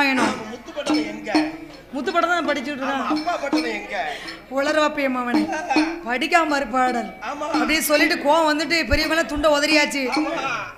ராமாயணம் ஆமா, முத்துப்பட்டணம் எங்க முத்துப்படம் தான் படிச்சுட்டு ஆமா, இருக்கான் அப்பா பட்டணம் எங்க உளரவாப்பியம் அவனை படிக்காம இருப்பாடல் ஆமா அப்படியே சொல்லிட்டு கோவம் வந்துட்டு பெரியவங்க துண்டை உதறியாச்சு ஆமா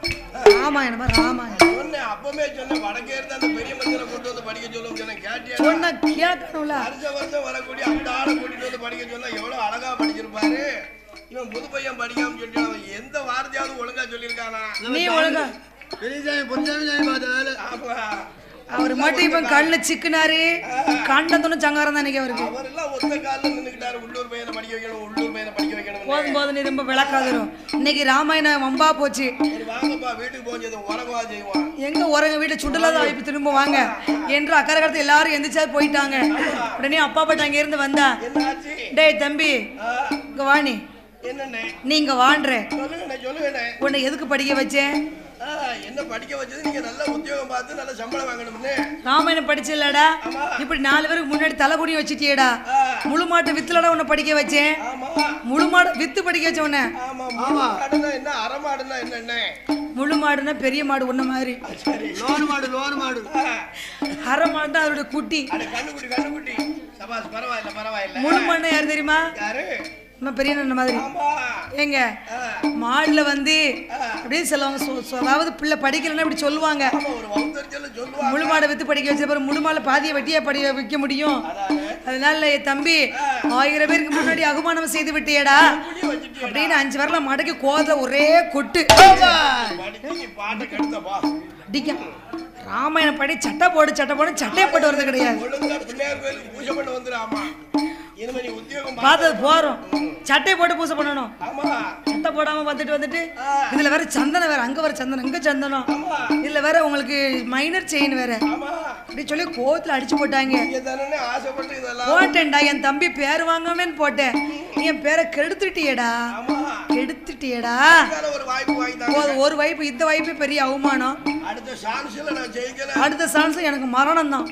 ராமாயணமா ராமாயணம் சொன்னேன் அப்பவே சொன்னேன் வடக்கே இருந்து அந்த பெரிய மந்திர கொண்டு வந்து படிக்க சொல்லும் சொன்னேன் கேட்டியா சொன்ன கேட்கணும்ல வருஷம் வருஷம் வரக்கூடிய அந்த ஆளை கூட்டிட்டு வந்து படிக்க சொன்னா எவ்வளவு அழகா படிச்சிருப்பாரு இவன் புது பையன் படிக்காம சொல்லிட்டு அவன் எந்த வார்த்தையாவது ஒழுங்கா சொல்லியிருக்கானா நீ ஒழுங்கா பெரியசாமி பொஞ்சாமி சாமி பார்த்த வேலை ஆமா அவர் மட்டும் இப்ப கண்ணு சிக்குனாரு கண்டத்தனும் சங்காரம் தான் இன்னைக்கு அவருக்கு அவரெல்லாம் ஒத்த காலில் நின்னுக்கிட்டாரு உள்ளூர் பையனை படிக்க வைக்கணும் உள்ளூர் பையனை படிக்க வைக்கணும் போதும் போதும் நீ ரொம்ப விளக்காதரும் இன்னைக்கு ராமாயணம் வம்பா போச்சு சரி வாங்கப்பா வீட்டுக்கு போஞ்சது உறங்கவா செய்வான் எங்க உறங்க வீட்டுல சுண்டலா தான் வாய்ப்பு திரும்ப வாங்க என்று அக்கறை கடத்து எல்லாரும் எந்திரிச்சா போயிட்டாங்க உடனே அப்பா பாட்டு அங்க இருந்து வந்தா என்ன ஆச்சு டேய் தம்பி ஆ, இங்க வாணி என்னண்ணே நீ இங்க வான்ற சொல்லுங்கண்ணே சொல்லுங்கண்ணே உன்னை எதுக்கு படிக்க வச்சேன் ஆ, என்ன படிக்க வச்சது நீங்க நல்ல உத்தியோகம் பார்த்து நல்ல சம்பளம் வாங்கணும்னு ராமாயணம் படிச்சலடா இப்படி நாலு பேருக்கு முன்னாடி தலைகுனி வச்சுட்டியேடா முழு மாட்டு வித்துலடா உன்னை படிக்க வச்சேன் ஆமா முழு மாடு வித்து படிக்க வச்ச உன்னை ஆமா முழு மாடுனா என்ன அரை மாடுனா என்னண்ணே முழு மாடுன்னா பெரிய மாடு உன்ன மாதிரி சரி லோன் மாடு லோன் மாடு ஆ, அரை மாடுனா அதோட குட்டி அட கண்ணுக்குட்டி கண்ணுக்குட்டி சபாஸ் பரவாயில்ல பரவாயில்ல முழு மாடுனா யார் தெரியுமா யாரு நம்ம பெரிய அண்ணன் மாதிரி ஆமா ஏங்க ஆ, மாடுல வந்து அப்படியே சொல்லுவாங்க சொ- சொ- அதாவது பிள்ளை படிக்கலைன்னா இப்படி சொல்லுவாங்க ஆமா ஒரு வவுத்தறிச்சல சொல்லுவாங்க முழு மாடை வித்து படிக்க வச்ச பிறகு முழு மாடை பாதியை வெட்டியா படி வைக்க முடியும் அதானே அதனால என் தம்பி ஆயிரம் பேருக்கு முன்னாடி அகுமானம் செய்து விட்டியடா புடி வச்சுட்டு அப்படின்னு அஞ்சு வரல மடக்கி கோத ஒரே கொட்டு படிச்சு நீ பாட்டை கெடுத்தப்பா அடிக்க ராமாயணம் படி சட்டை போடு சட்டை போடு சட்டையை போட்டு வரது கிடையாது ஒழுங்கா பிள்ளையார் கோயிலுக்கு பூஜை பண்ண வந்துரு ஆமா இனிமே நீ உத்தியோகம் பா- பார்த்தது போறோம் சட்டையை போட்டு பூசை பண்ணணும் ஆமா சட்டை போடாம வந்துட்டு வந்துட்டு ஆ. இதுல வேற சந்தனம் வேற அங்க வேற சந்தனம் இங்க சந்தனம் ஆமா இதுல வேற உங்களுக்கு மைனர் செயின் வேற ஆமா அப்படி சொல்லி கோவத்துல அடிச்சு போட்டாங்க நீங்க தானே ஆசைப்பட்டு இதெல்லாம் போட்டேன்டா என் தம்பி பேர் வாங்காமேன்னு போட்டேன் நீ என் பேரை கெடுத்துட்டியேடா ஆமா கெடுத்துட்டியேடா இதுக்கான ஒரு வாய்ப்பு வாங்கி தாங்க போதும், ஒரு வாய்ப்பு இந்த வாய்ப்பே பெரிய அவமானம் அடுத்த சான்ஸ்ல நான் ஜெயிக்கல அடுத்த சான்ஸ் எனக்கு மரணம் தான்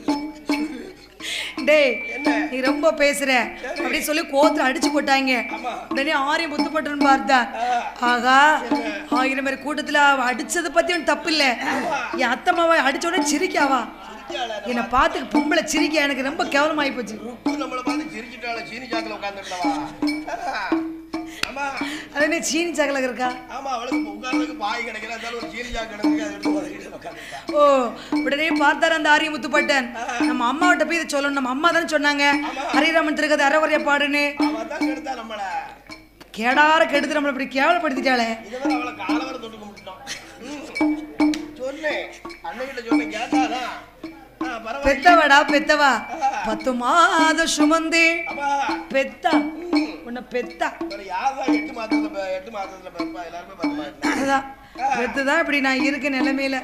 டேய் என்ன நீ ரொம்ப பேசுற அப்படி சொல்லி கோத்துல அடிச்சு போட்டாங்க ஆமா உடனே ஆரியம் புத்துப்பட்டுன்னு பார்த்தா ஆகா ஆயிரம் பேர் கூட்டத்துல அவ அடிச்சது பத்தி ஒன்றும் தப்பு இல்ல என் அத்தம்மாவை அடிச்ச உடனே சிரிக்காவா சிரிச்சாள என்னை பார்த்து பொம்பளை சிரிக்க எனக்கு ரொம்ப கேவலமாயி போச்சு ருக்கு நம்மள பார்த்து சிரிச்சிட்டாள சீனி சாக்கில் உட்காந்துருந்தவா ஆமா அது என்ன சீனி சகலக இருக்கா ஆமா அவளுக்கு இப்ப உட்கார்றதுக்கு பாய் கிடைக்கல இருந்தாலும் ஒரு சீனி சாக்கு கிடக்கு அதை எடுத்து உதவிட்டு உட்காந்துருக்கா ஓ உடனே பார்த்தார் அந்த ஆரிய முத்துப்பட்டன் நம்ம அம்மாவிட்ட போய் இதை சொல்லணும் நம்ம அம்மா தானே சொன்னாங்க ஹரிராமன் திருக்கதை அறவரைய பாடுன்னு அவன் தான் கெடுத்தா நம்மள கேடார கெடுத்து நம்மளை இப்படி கேவலப்படுத்திட்டாளே இதுவரை அவளை காலவரை தொட்டு கும்பிட்டோம் ம். சொன்னேன் அன்னைகிட்ட சொன்னேன் கேட்டாதான் ஆ, பரவாயில்ல பெத்தவடா பெத்தவா பத்து மாதம் சுமந்து அப்பா பெத்தா உன்னை பெத்தா வேற யார்தான் எட்டு மாதத்துல ப- எட்டு மாதத்துல பிறப்பா எல்லாருமே பத்து மாதத்துல அதுதான் பெத்துதான் இப்படி நான் இருக்க நிலைமையில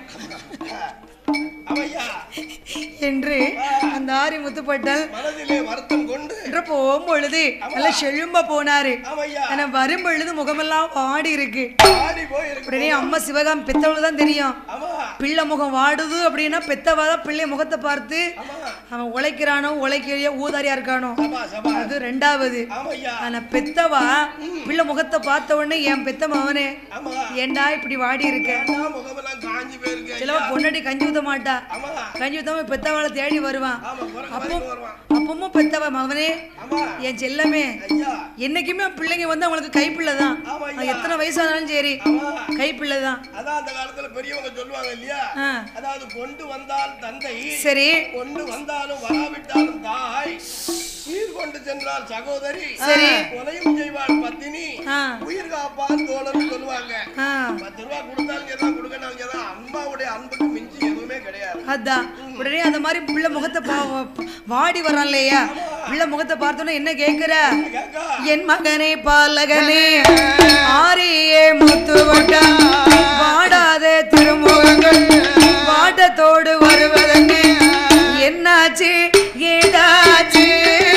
அவையா என்று அந்த ஆரி முத்துப்பட்டல் மனதிலே வருத்தம் கொண்டு என்று போகும்பொழுது நல்ல செழும்ப போனாரு அவையா ஆனா வரும் பொழுது முகமெல்லாம் வாடி இருக்கு ஆடி போயிருக்கு உடனே அம்மா சிவகாமி பெத்தவளுக்கு தான் தெரியும் ஆமா பிள்ளை முகம் வாடுது அப்படின்னா பெத்தவா தான் பிள்ளை முகத்தை பார்த்து ஆமா அவன் உழைக்கிறானோ உழைக்கலையோ ஊதாரியா இருக்கானோ சபா சபா அது ரெண்டாவது ஆமையா ஆனா பெத்தவா பிள்ளை முகத்தை பார்த்த உடனே என் பெத்த மவனே ஆமா ஏன்டா இப்படி வாடி இருக்க ஏன்டா முகமெல்லாம் காஞ்சி போயிருக்கு சிலவ பொண்டாட்டி கஞ்சி ஊத்த மாட்டா ஆமா கஞ்சி ஊத்தாம பெத்தவாளை தேடி வருவான் ஆமா குரங்கு அப்போ வரைக்கும் வருவான் அப்பவும் பெத்தவ மகனே ஆமா என் செல்லமே ஐயா என்னைக்குமே பிள்ளைங்க வந்து அவங்களுக்கு கைப்பிள்ளை தான் ஆமா ஐயா. அவன் எத்தனை வயசானாலும் சரி ஆமா கைப்பிள்ளை தான் அதான் அந்த காலத்துல பெரியவங்க சொல்லுவாங்க இல்லையா ஆ. அதாவது கொண்டு வந்தால் தந்தை சரி கொண்டு வந்தாலும் வராவிட்டாலும் தாய் சீர் கொண்டு சென்றால் சகோதரி சரி. கொலையும் செய்வாள் பத்தினி ஆ உயிர் காப்பான் தோழர்னு சொல்லுவாங்க ஆ பத்து ரூபா கொடுத்தாலும் தான் கொடுக்கணும் தான் அம்மாவுடைய அன்புக்கு மிஞ்சி எதுவுமே கிடையாது அதான் உடனே அந்த மாதிரி பிள்ளை முகத்தை பா- வாடி வரான் இல்லையா பிள்ளை முகத்தை பார்த்தோன்னே என்ன கேக்குற கேக்கா என் மகனே பாலகனே ஆரியே முத்துவட்டா வாடாத திருமுகங்கள் வாட்டத்தோடு வருவதென்ன என்னாச்சு ஏதாச்சு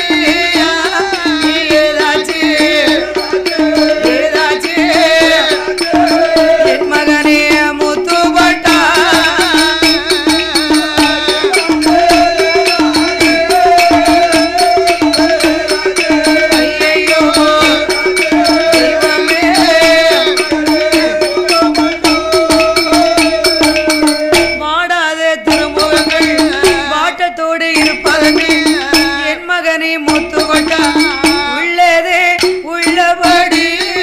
ஏதாச்சு ஏதாச்சு என் மகனே முத்துவட்டா ஐயையோ தெய்வமே வாடாத திருமுகங்கள் இருப்பதற்கு என் மகனே முத்து கொண்டா உள்ளதே உள்ளபடி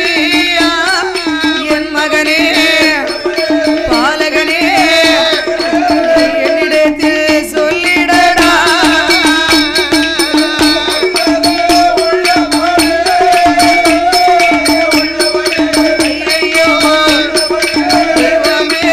என் மகனே பாலகனே என்னிடத்தில் சொல்லிடடா ஐயையோ, தெய்வமே.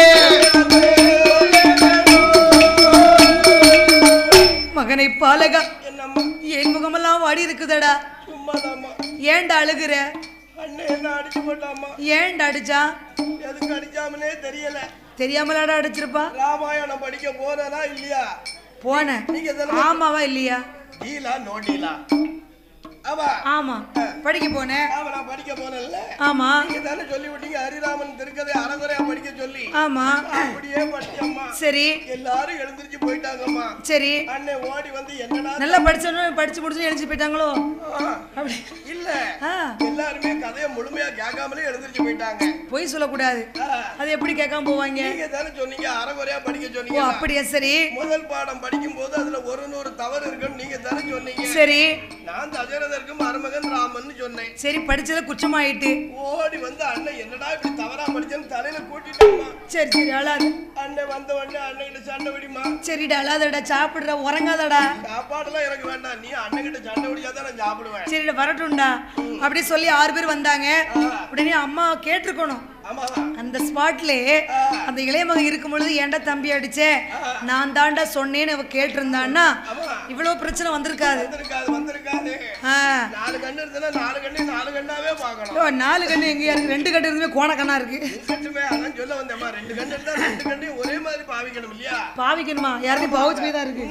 மகனை பாலகா என்னம்மா என் முகமெல்லாம் வாடி இருக்குதடா சும்மாதாம்மா ஏன்டா அழுகுற அண்ணன் என்ன அடிச்சு போட்டாம்மா ஏன்டா அடிச்சா எதுக்கு அடிச்சாமனே தெரியல தெரியாமலாடா அடிச்சிருப்பா ராமாயணம் படிக்க போறதா இல்லையா போனேன் நீங்க தானே ஆமாவா இல்லையா டீலா நோ டீலா ஆமா ஆமா படிக்க போனேன் ஆமா நான் படிக்க போனேன்ல ஆமா நீங்க தானே சொல்லி விட்டீங்க ஹரிராமன் திருக்கதை அறகுறையா படிக்க சொல்லி ஆமா அப்படியே படிச்சம்மா சரி எல்லாரும் எழுந்திருச்சு போயிட்டாங்கம்மா சரி அண்ணன் ஓடி வந்து என்னடா நல்லா படிச்சவனும் படிச்சு முடிச்சு எழுதி போயிட்டாங்களோ ஆ, அப்படி இல்ல ஆ எல்லாருமே கதையை முழுமையா கேட்காமலே எழுந்திருச்சு போயிட்டாங்க பொய் சொல்லக்கூடாது ஆ, அது எப்படி கேட்காம போவாங்க நீங்க தானே சொன்னீங்க அறகுறையா படிக்க ஓ சொன்னீங்க அப்படியா சரி முதல் பாடம் படிக்கும் போது அதுல ஒரு நூறு தவறு இருக்குன்னு நீங்க தானே சொன்னீங்க சரி நான் தசரதற்கு மருமகன் ராமன் சொன்னேன் சரி படிச்சது குற்றமாயிட்டு ஓடி வந்து அண்ணன் என்னடா இப்படி தவறா படிச்சேன்னு தலையில கூட்டிட்டாமா சரி சரி அழாது அண்ணன் வந்த உடனே அண்ணன் சண்டை விடிமா சரிடா அழாதடா சாப்பிடுற உறங்காதடா சாப்பாடுலாம் எனக்கு வேண்டாம் நீ அண்ணன் கிட்ட சண்டை விடியா தான் நான் சாப்பிடுவேன் சரிடா வரட்டும்டா அப்படி சொல்லி ஆறு பேர் வந்தாங்க உடனே அம்மா கேட்டிருக்கணும் ஆமாவா அந்த ஸ்பாட்ல அந்த இளைய மகன் இருக்கும் பொழுது ஏன்டா தம்பி அடிச்சே நான் தாண்டா சொன்னேன்னு அவ கேட்டிருந்தான்னா இவ்வளவு பிரச்சனை வந்திருக்காது வந்திருக்காது வந்திருக்காது ஆ. நாலு கண்ணு இருந்ததுன்னா நாலு கண்ணு நாலு கண்ணாவே பார்க்கணும் ஐயோ, நாலு கண்ணு எங்கேயா இருக்கு ரெண்டு கண்ணு இருந்துமே கோணக்கண்ணா இருக்கு இருக்கட்டுமே அதான் சொல்ல வந்தேம்மா ரெண்டு கண்ணு இருந்தா ரெண்டு கண்ணையும் ஒரே மாதிரி பாவிக்கணும் இல்லையா பாவிக்கணுமா யாரையும் பாவச்சு போய் தான் இருக்கு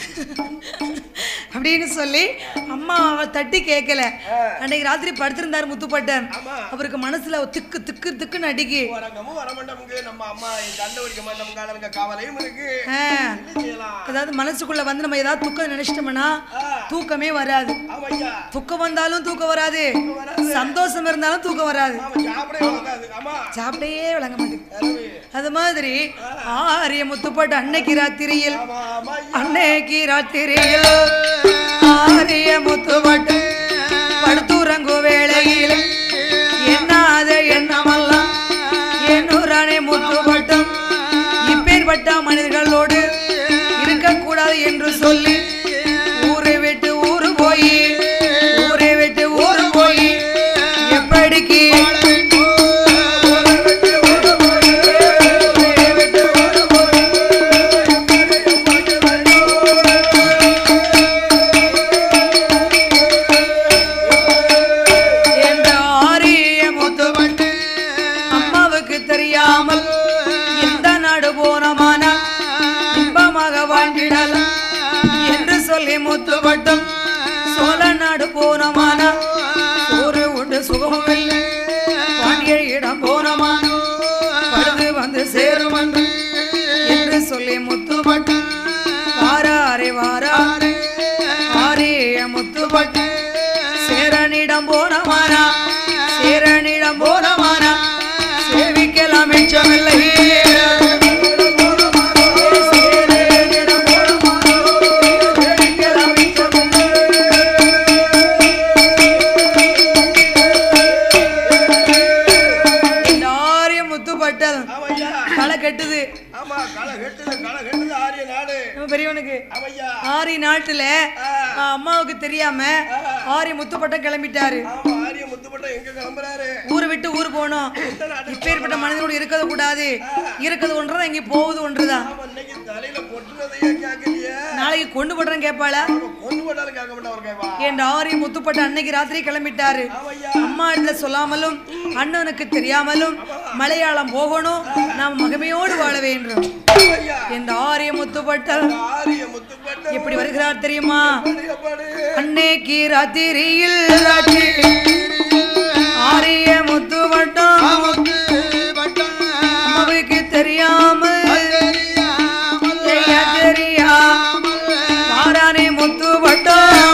அப்படின்னு சொல்லி அம்மா அவ தட்டி கேட்கல அன்னைக்கு ராத்திரி படுத்திருந்தாரு முத்துப்பட்டன் ஆமா. அவருக்கு மனசுல திக்கு திக்கு திக்குன்னு அடிக்கி வரங்கமும் வர மாட்டோமுங்க நம்ம அம்மா சண்டை பிடிக்க மாட்டோம் காலங்க காவலையும் இருக்கு ஆ. என்ன செய்யலாம் அதாவது மனசுக்குள்ள வந்து நம்ம ஏதாவது துக்கம் நினைச்சிட்டோம்னா தூக்கமே வராது ஆமாய்யா துக்கம் வந்தாலும் தூக்கம் வராது சந்தோஷம் இருந்தாலும் தூக்கம் வராது ஆமா சாப்பிடவே வராது ஆமா சாப்பிடையே விளங்க மாட்டேங்குது அருமை. அது மாதிரி ஆரிய முத்துப்பட்டு அன்னைக்கு ராத்திரியில் ஆமா ஆமா ஐயா. அன்னைக்கு ராத்திரியில் ஆரிய முத்துப்பட்டு படுத்துறங்கு வேளையில் எண்ணாத எண்ணமெல்லாம் என்னூரானே முத்துப்பட்டும் இப்பேற்பட்ட மனிதர்களோடு இருக்கக்கூடாது என்று சொல்லி ஊரை விட்டு ஊரு போய் ஊரை விட்டு ஊரு போய் எப்படிக்கு என்ற ஆரிய முத்துப்பட்டு அம்மாவுக்கு தெரியாமல் எந்த நாடு போனமானா இன்பமாக வாழ்ந்திடலாம் என்று சொல்லி முத்துப்பட்டும் சோழ நாடு போனமானா ஒரு உண்டு சுகமும் இல்லை பாண்டியரிடம் போனமானா படுது வந்து சேரும் என்று என்று சொல்லி முத்துப்பட்டு வாராரே வாராரே ஆரிய முத்துப்பட்டு சேரனிடம் போனமானா சேரனிடம் போனமானா சேவிக்கலாம் மிச்சமில்லை சேரனிடம் போனமானா, சேவிக்கலாம் மிச்சமில்லை. எல்லாரையும் முத்துப்பட்டல் ஆமாய்யா. களை கட்டுது ஆமா களை கட்டுது களை கட்டுது ஆரிய நாடு நம்ம பெரியவனுக்கு ஆமையா ஆரி நாட்டுல ஆ, அம்மாவுக்கு தெரியாம ஆரி முத்துப்பட்டம் கிளம்பிட்டாரு ஆமா ஆரிய முத்துப்பட்ட எங்க கிளம்புறாரு ஊரை விட்டு ஊர் போகணும் இப்பேற்பட்ட மனிதனோடு இருக்கிறது கூடாது இருக்கிறது ஒன்றுதான் இங்க போகுது ஒன்றுதான் ஆமா இன்னைக்கு தலையில பொட்டுனதையே கேட்கலையே நாளைக்கு கொண்டு போடுறேன் கேட்பாளா அவன் கொண்டு போட்டாலும் கேட்க மாட்டான் ஒரு கைவா என் ஆரி முத்துப்பட்ட அன்னைக்கு ராத்திரி கிளம்பிட்டாரு ஆமையா அம்மா இடத்துல சொல்லாமலும் அண்ணனுக்கு தெரியாமலும் மலையாளம் போகணும் நாம் மகிமையோடு வாழ வேண்டும் ஆமையா என் ஆரிய முத்துப்பட்டல் ஆரிய முத்துப்பட்ட எப்படி வருகிறார் தெரியுமா எப்பாடு அன்னைக்கு ராத்திரியில் ராத்திரி ஆரிய முத்துப்பட்டம் அம்மாவுக்கு தெரியாமல் ஐயா தெரியா வாரானே முத்துப்பட்டம்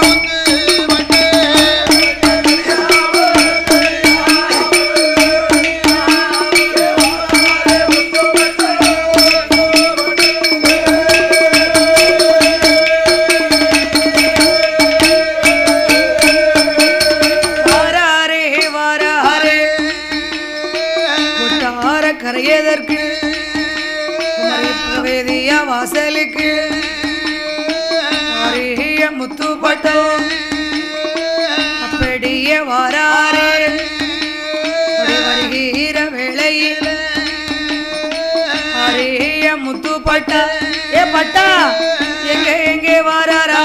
முத்துப்பட்டு அப்படியே வராரே அப்படி வருகிற வேளையில் அரிய முத்துப்பட்டா ஏ பட்டா எங்க எங்கே வராரா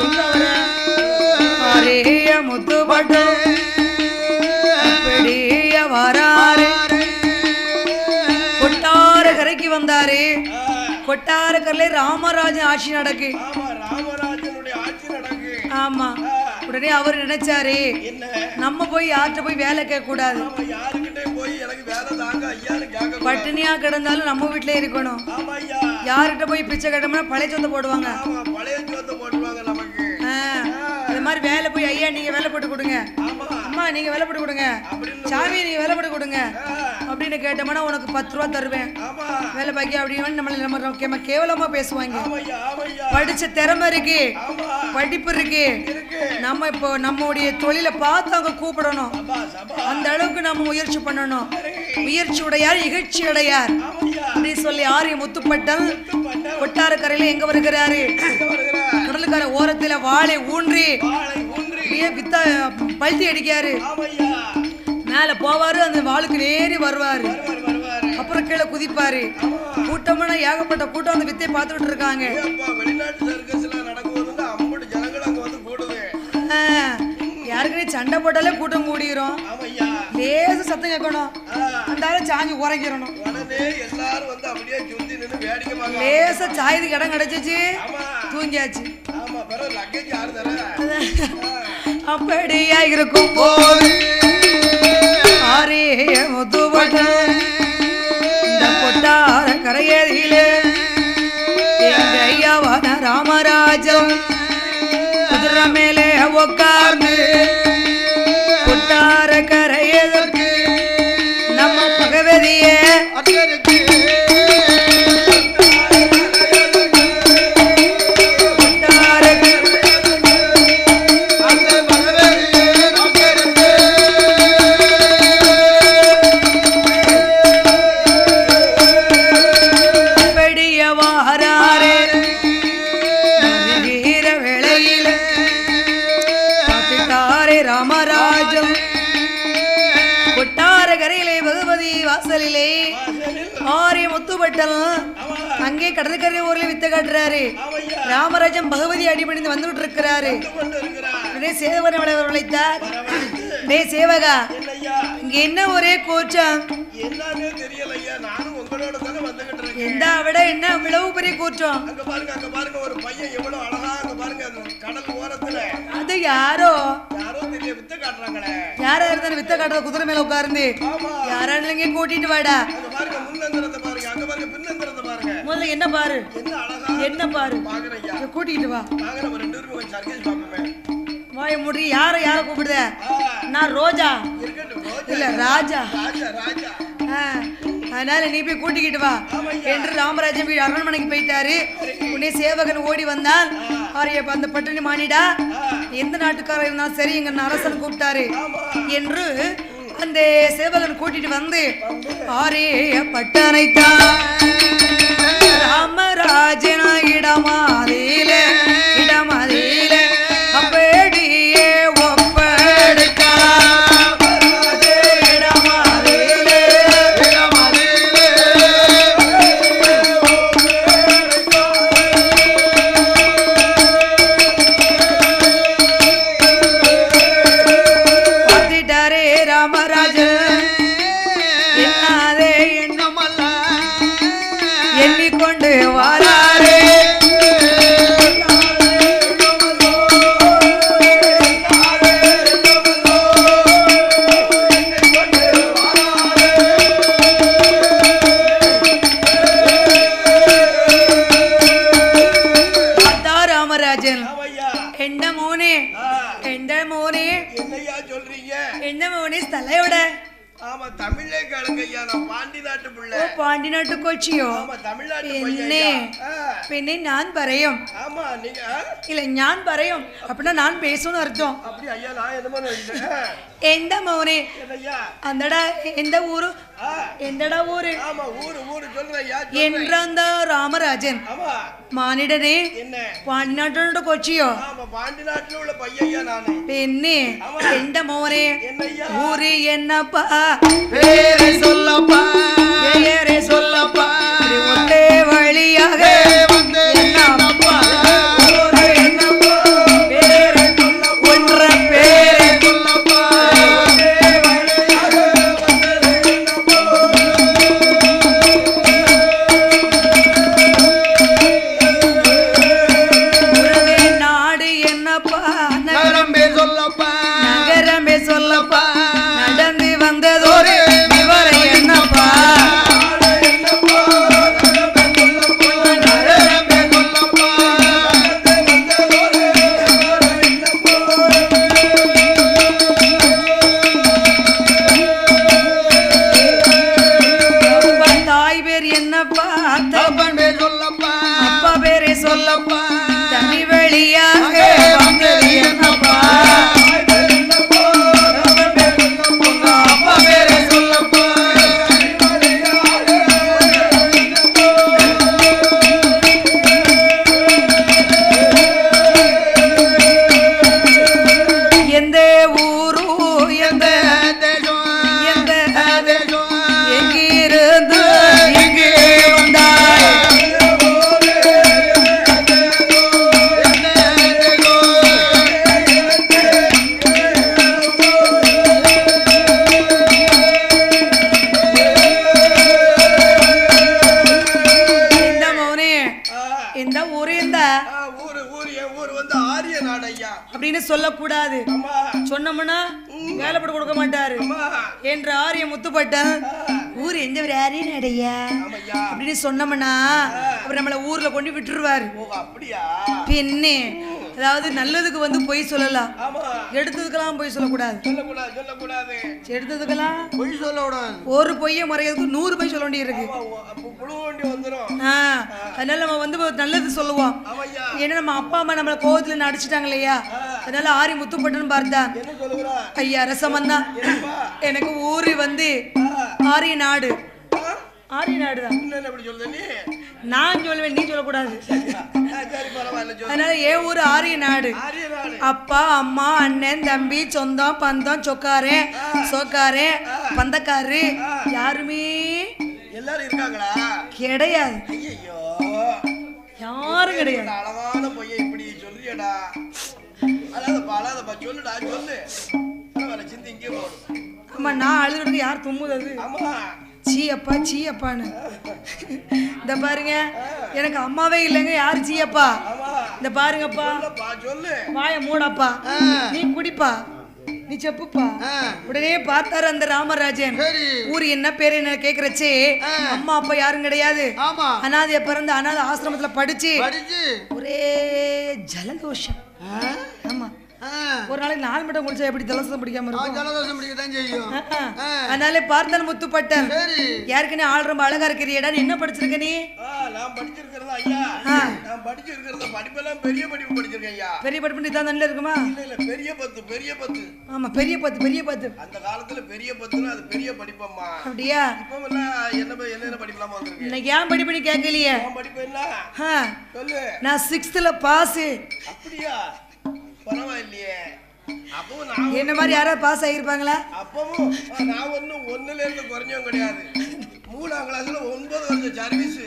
அரிய முத்துப்பட்டு அப்படியே வராரே கொட்டார கரைக்கு வந்தாரு கொட்டார கரையில ராமராஜன் ஆட்சி நடக்கு ஆமா ராமராஜனுடைய ஆட்சி நடக்கு ஆமா உடனே அவர் நினைச்சாரு என்ன நம்ம போய் யார்கிட்ட போய் வேலை கேட்க கூடாது ஆமா யாருக்கிட்டே போய் எனக்கு வேலை தாங்க ஐயான்னு கேட்க கூடாது. பட்டினியா கிடந்தாலும் நம்ம வீட்லயே இருக்கணும் ஆமா ஐயா யார்கிட்ட போய் பிச்சை கட்டோம்னா பழைய சொந்த போடுவாங்க ஆமா பழைய சோத்தை போட்டுருவாங்க நமக்கு ஆ, இந்த மாதிரி வேலை போய் ஐயா நீங்க வேலை போட்டு கொடுங்க ஆமா அம்மா நீங்க வேலை போட்டு கொடுங்க அப்படின்னு சாமி நீங்க வேலை போட்டு கொடுங்க ஆ, அப்படின்னு கேட்டோம்னா உனக்கு பத்து ரூபா தருவேன் ஆமா வேலை பாக்கி அப்படின்னு நம்மள நம்ம ரொம்ப கேவலமா பேசுவாங்க ஆமையா ஆமையா படிச்ச திறமை இருக்கு ஆமா படிப்பு இருக்கு இருக்கு நம்ம இப்போ நம்மளுடைய தொழிலை பார்த்து அவங்க கூப்பிடணும் சபா சபா அந்த அளவுக்கு நம்ம முயற்சி பண்ணணும் முயற்சி உடையார் இகழ்ச்சி உடையார் ஆமையா அப்படி சொல்லி ஆரிய முத்துப்பட்டல் பண்ண கொட்டாரக்கரையில எங்க வருகிறாரு வருகிற கடலுக்கரை ஓரத்துல வாளை ஊன்றி வாழை ஊன்றி அப்படியே வித்த பல்ட்டி அடிக்காரு ஆமையா மேல போவாரு அந்த வாளுக்கு நேரி வருவாரு வருவார் வருவாரு அப்புறம் கீழே குதிப்பாரு கூட்டம்னா ஏகப்பட்ட கூட்டம் அந்த வித்தையை பார்த்துக்கிட்டு இருக்காங்க அப்பா வெளிநாட்டு சர்க்கஸ்ல நடக்கும்போது அம்பது ஜனங்கள் அங்க வந்து கூடுது ஆ, யாருக்குனே சண்டை போட்டாலே கூட்டம் கூடிரும் ஆமையா லேசு சத்தம் கேட்கணும் ஆ, அந்த ஆளு சாஞ்சு உரைக்கிறணும் உடனே எல்லாரும் வந்து அப்படியே சுத்தி நின்னு வேடிக்கை பார்க்கலாம் லேசா சாயதுக்கு இடம் கிடைச்சிச்சு ஆமா தூங்கியாச்சு ஆமா பிறகு லக்கேஜ் யாரு தர அப்படியா இருக்கும் போது ஆரே முத்துப்பட்டு இந்த கொட்டார கரையதிலே எங்க ஐயாவான ராமராஜம் குதிரை மேலே உட்கார்ந்து கொட்டார கரையதற்கு நம்ம பகவதியே கொட்டார அப்படிய வாராரே வீர வேளையில பார்த்துட்டாரே ராமராஜம் கொட்டார கரையிலே பகவதி வாசலிலே ஆரிய முத்துப்பட்டம் அங்கே கடற்கரை ஊர்ல வித்த காட்டுறாரு ஆமையா ராமராஜன் பகவதி அடிபணிந்து வந்துட்டு இருக்கிறாரு கொண்டு இருக்கிறார் உடனே சேவகன் வரவழைத்தார் வரவழைத்து டேய் சேவகா என்னய்யா இங்க என்ன ஒரே கூச்சம் என்னன்னே தெரியலையா நானும் உங்களோட தானே வந்துகிட்டு இருக்கேன் எந்த விட என்ன இவ்வளவு பெரிய கூச்சம் அங்க பாருங்க அங்க பாருங்க ஒரு பையன் எவ்வளவு அழகா அங்க பாருங்க அந்த கடல் ஓரத்துல அது யாரோ யாரோ தெரிய வித்த காட்டுறாங்களே யாரா இருந்தாலும் வித்த காட்டுற குதிரை மேல உட்கார்ந்து ஆமா யாராலும் கூட்டிட்டு வாடா அங்க பாருங்க முன்னந்திரத்தை பாருங்க அங்க பாருங்க பின்னந்திரத்தை பாருங்க முதல்ல என்ன பாரு என்ன அழகா என்ன பாரு பாக்குறையா இங்க கூட்டிட்டு வா வாங்க நம்ம ரெண்டு பேரும் கொஞ்சம் சர்க்கஸ் பார்ப்போமே வாய முடி யார யார கூப்பிடுத ஆ, நான் ரோஜா இருக்கட்டும் ரோஜா இல்ல ராஜா ராஜா ராஜா ஆ, அதனால நீ போய் கூட்டிக்கிட்டு வா என்று ராமராஜன் வீடு அரண்மனைக்கு போயிட்டாரு உடனே சேவகன் ஓடி வந்தான் ஆரிய அந்த பட்டினி மானிடா எந்த நாட்டுக்காரர் இருந்தாலும் சரி எங்க அரசன் கூப்பிட்டாரு என்று அந்த சேவகன் கூட்டிட்டு வந்து ஆரிய பட்டனைத்தான் ராமராஜன இடமாதில இடமாதில அப்படியே ஒப்படைத்தா இடமாதில பார்த்துட்டாரே ராமராஜன் என்னாதே என்ன எண்ணிக்கொண்டு வாராரே பார்த்தா ராமராஜன் ஆமையா என்ன மோனே ஆ, என்ன மோனே என்னய்யா சொல்றீங்க என்ன மோனே தலையோட ஆமா தமிழ்லே கேளுங்க ஐயா நான் பாண்டி நாட்டு ஓ பிள்ளை பாண்டி நாட்டு கொச்சியோ ஆமா தமிழ்நாட்டு என்ன பையன் ஐயா. ஆ, പിന്നെ ഞാൻ പറയും ஆமா நீங்க ஆ, ഇല്ല ഞാൻ പറയും அப்படின்னா நான் பேசணும்னு அர்த்தம் அப்படி ஐயா நான் என்னமோ நினைச்சேன். ஆ, എന്താ മോനെ என்னய்யா അന്നടാ എന്താ ഊര് ஆ, எந்தடா ஊரு ஆமா ஊரு ஊரு சொல்றேன் ஐயா என்றாந்த ராமராஜன் ஆமா மானிடனே என்ன പാണ്ടിനാട്ടോട് കൊച്ചിയോ ஆமா பாண்டி நாட்டுல உள்ள பையன் நானு പിന്നെ എന്റെ മോനെ என்னய்யா ഊര് എന്നപ്പാ பேரை சொல்லப்பா പേരെ சொல்லப்பா ഒത്തേ വഴിയാക வந்து என்னப்பா ഊര് എന്നപ്പാ പേര് ഒன்ற പേര് சொல்லப்பா உறவே நாடு என்னப்பா ந- நகரம் பேர் சொல்லப்பா நகரமே சொல்லப்பா நடந்து வந்ததொரு விவரம் என்னப்பா நகரம் பேர் சொல்லப்பா அப்பா, தாய் பேர் என்னப்பா த- தப்பன் பேர் சொல்லப்பா அப்பா பேரே சொல்ல சொல்லப்பா தனி வழியாக வந்தது என்னப்பா அப்பா பேரை சொல்லப்பா எந்த ஊரு எந்த தேசம் எந்த தேசம் எங்கிருந்து இங்கே வந்தாய் இந்த மௌனே ஆ, இந்த ஊரு இந்த ஆ, ஊரு ஊரு என் ஊர் வந்து ஆரிய நாடு ஐயா அப்படின்னு சொல்லக்கூடாது அம்மா சொன்னோம்னா வேலைப்பட கொடுக்க மாட்டாரு அம்மா என்ற ஆரிய முத்துப்பட்டன் ஊர் எந்த ஒரு ஆரியும் அடையா ஆமையா அப்படின்னு சொன்னோம்னா அப்புறம் நம்மள ஊர்ல கொண்டு விட்டுருவாரு ஓ அப்படியா பின்னே அதாவது நல்லதுக்கு வந்து பொய் சொல்லலாம் ஆமா எடுத்ததுக்கெல்லாம் பொய் சொல்லக்கூடாது சொல்லக்கூடாது சொல்லக்கூடாது எடுத்ததுக்கெல்லாம் பொய் சொல்லக்கூடாது ஒரு பொய்யை மறைக்கிறதுக்கு நூறு பொய் சொல்ல வேண்டியிருக்கு ஆமா, ஓ, அப்போ புழு வண்டி வந்துரும் ஆ, அதனால நம்ம வந்து நல்லது சொல்லுவோம் ஆமையா ஏன்னா நம்ம அப்பா அம்மா நம்மள கோவத்துல நடிச்சிட்டாங்க இல்லையா அதனால ஆரி முத்துப்பட்டுன்னு பார்த்தான் என்ன சொல்லுகிறா ஐயா ரசமன்னா என்னப்பா எனக்கு ஊரு வந்து ஆரிய நாடு ஆரிய நாடு தான் என்ன எப்படி சொல்லுத நீ நான் சொல்லுவேன் நீ சொல்லக்கூடாது ஆ, சரி பரவாயில்ல சொல்லு அதனால ஏன் ஊரு ஆரிய நாடு ஆரிய நாடு அப்பா அம்மா அண்ணன் தம்பி சொந்தம் பந்தம் சொக்காரன் சோக்காரன் பந்தக்காரு யாருமே எல்லாரும் இருக்காங்களா கிடையாது ஐயோ யாரும் கிடையாது அழகான பையன் இப்படி சொல்றியடா அழாதப்பா அழாதப்பா சொல்லுடா சொல்லு பரவாயில்ல சிந்தி இங்கே போடும் ஆமா நான் அழுதுறது யார் தும்முது அது ஆமா சீ அப்பா சீ அப்பான்னு இந்த பாருங்க எனக்கு அம்மாவே இல்லைங்க யாரு சீ அப்பா ஆமா இந்த பாருங்கப்பா சொல்லப்பா சொல்லு வாய மூடப்பா நீ குடிப்பா நீ செப்புப்பா ஆ, உடனே பார்த்தாரு அந்த ராமராஜன் சரி ஊர் என்ன பேரு என்ன கேக்குறச்சே அம்மா அப்பா யாரும் கிடையாது ஆமா அனாதைய பிறந்து அனாதை ஆசிரமத்துல படிச்சு படிச்சு ஒரே ஜலதோஷம் ஆ, ஆமா ஆ, ஒரு நாளைக்கு நாலு மட்டம் குடிச்சா எப்படி ஜலசம் பிடிக்காம ஆ, இருக்கும் ஜலதோஷம் பிடிக்கத்தான் செய்யும் ஆ. ஆ, அதனால பார்த்தன் முத்துப்பட்டன் சரி யாருக்குன்னு ஆள் ரொம்ப அழகா இருக்கிறியடா நீ என்ன படிச்சிருக்க நீ ஆ, நான் படிச்சிருக்கிறதா ஐயா ஆ. நான் படிச்சிருக்கிறத படிப்பெல்லாம் பெரிய படிப்பு படிச்சிருக்கேன் ஐயா பெரிய படிப்பு தான் நல்ல இருக்குமா இல்ல இல்ல பெரிய பத்து பெரிய பத்து ஆமா பெரிய பத்து பெரிய பத்து அந்த காலத்துல பெரிய பத்துனா அது பெரிய படிப்பம்மா அப்படியா இப்போ எல்லாம் என்ன ப- என்னென்ன படிப்பெல்லாம் வந்திருக்கு இன்னைக்கு ஏன் படிப்பு நீ கேட்கலையே உன் படிப்பு என்ன ஆ, சொல்லு நான் சிக்ஸ்த்துல பாஸ் அப்படியா பரவாயில்லையே அப்பவும் நான் என்ன மாதிரி யாராவது பாஸ் ஆகியிருப்பாங்களா அப்பவும் ஆ, நான் ஒன்றும் ஒன்றுல இருந்து குறைஞ்சவன் கிடையாது மூணாம் கிளாஸ்ல ஒன்பது வருஷம் சர்வீஸ்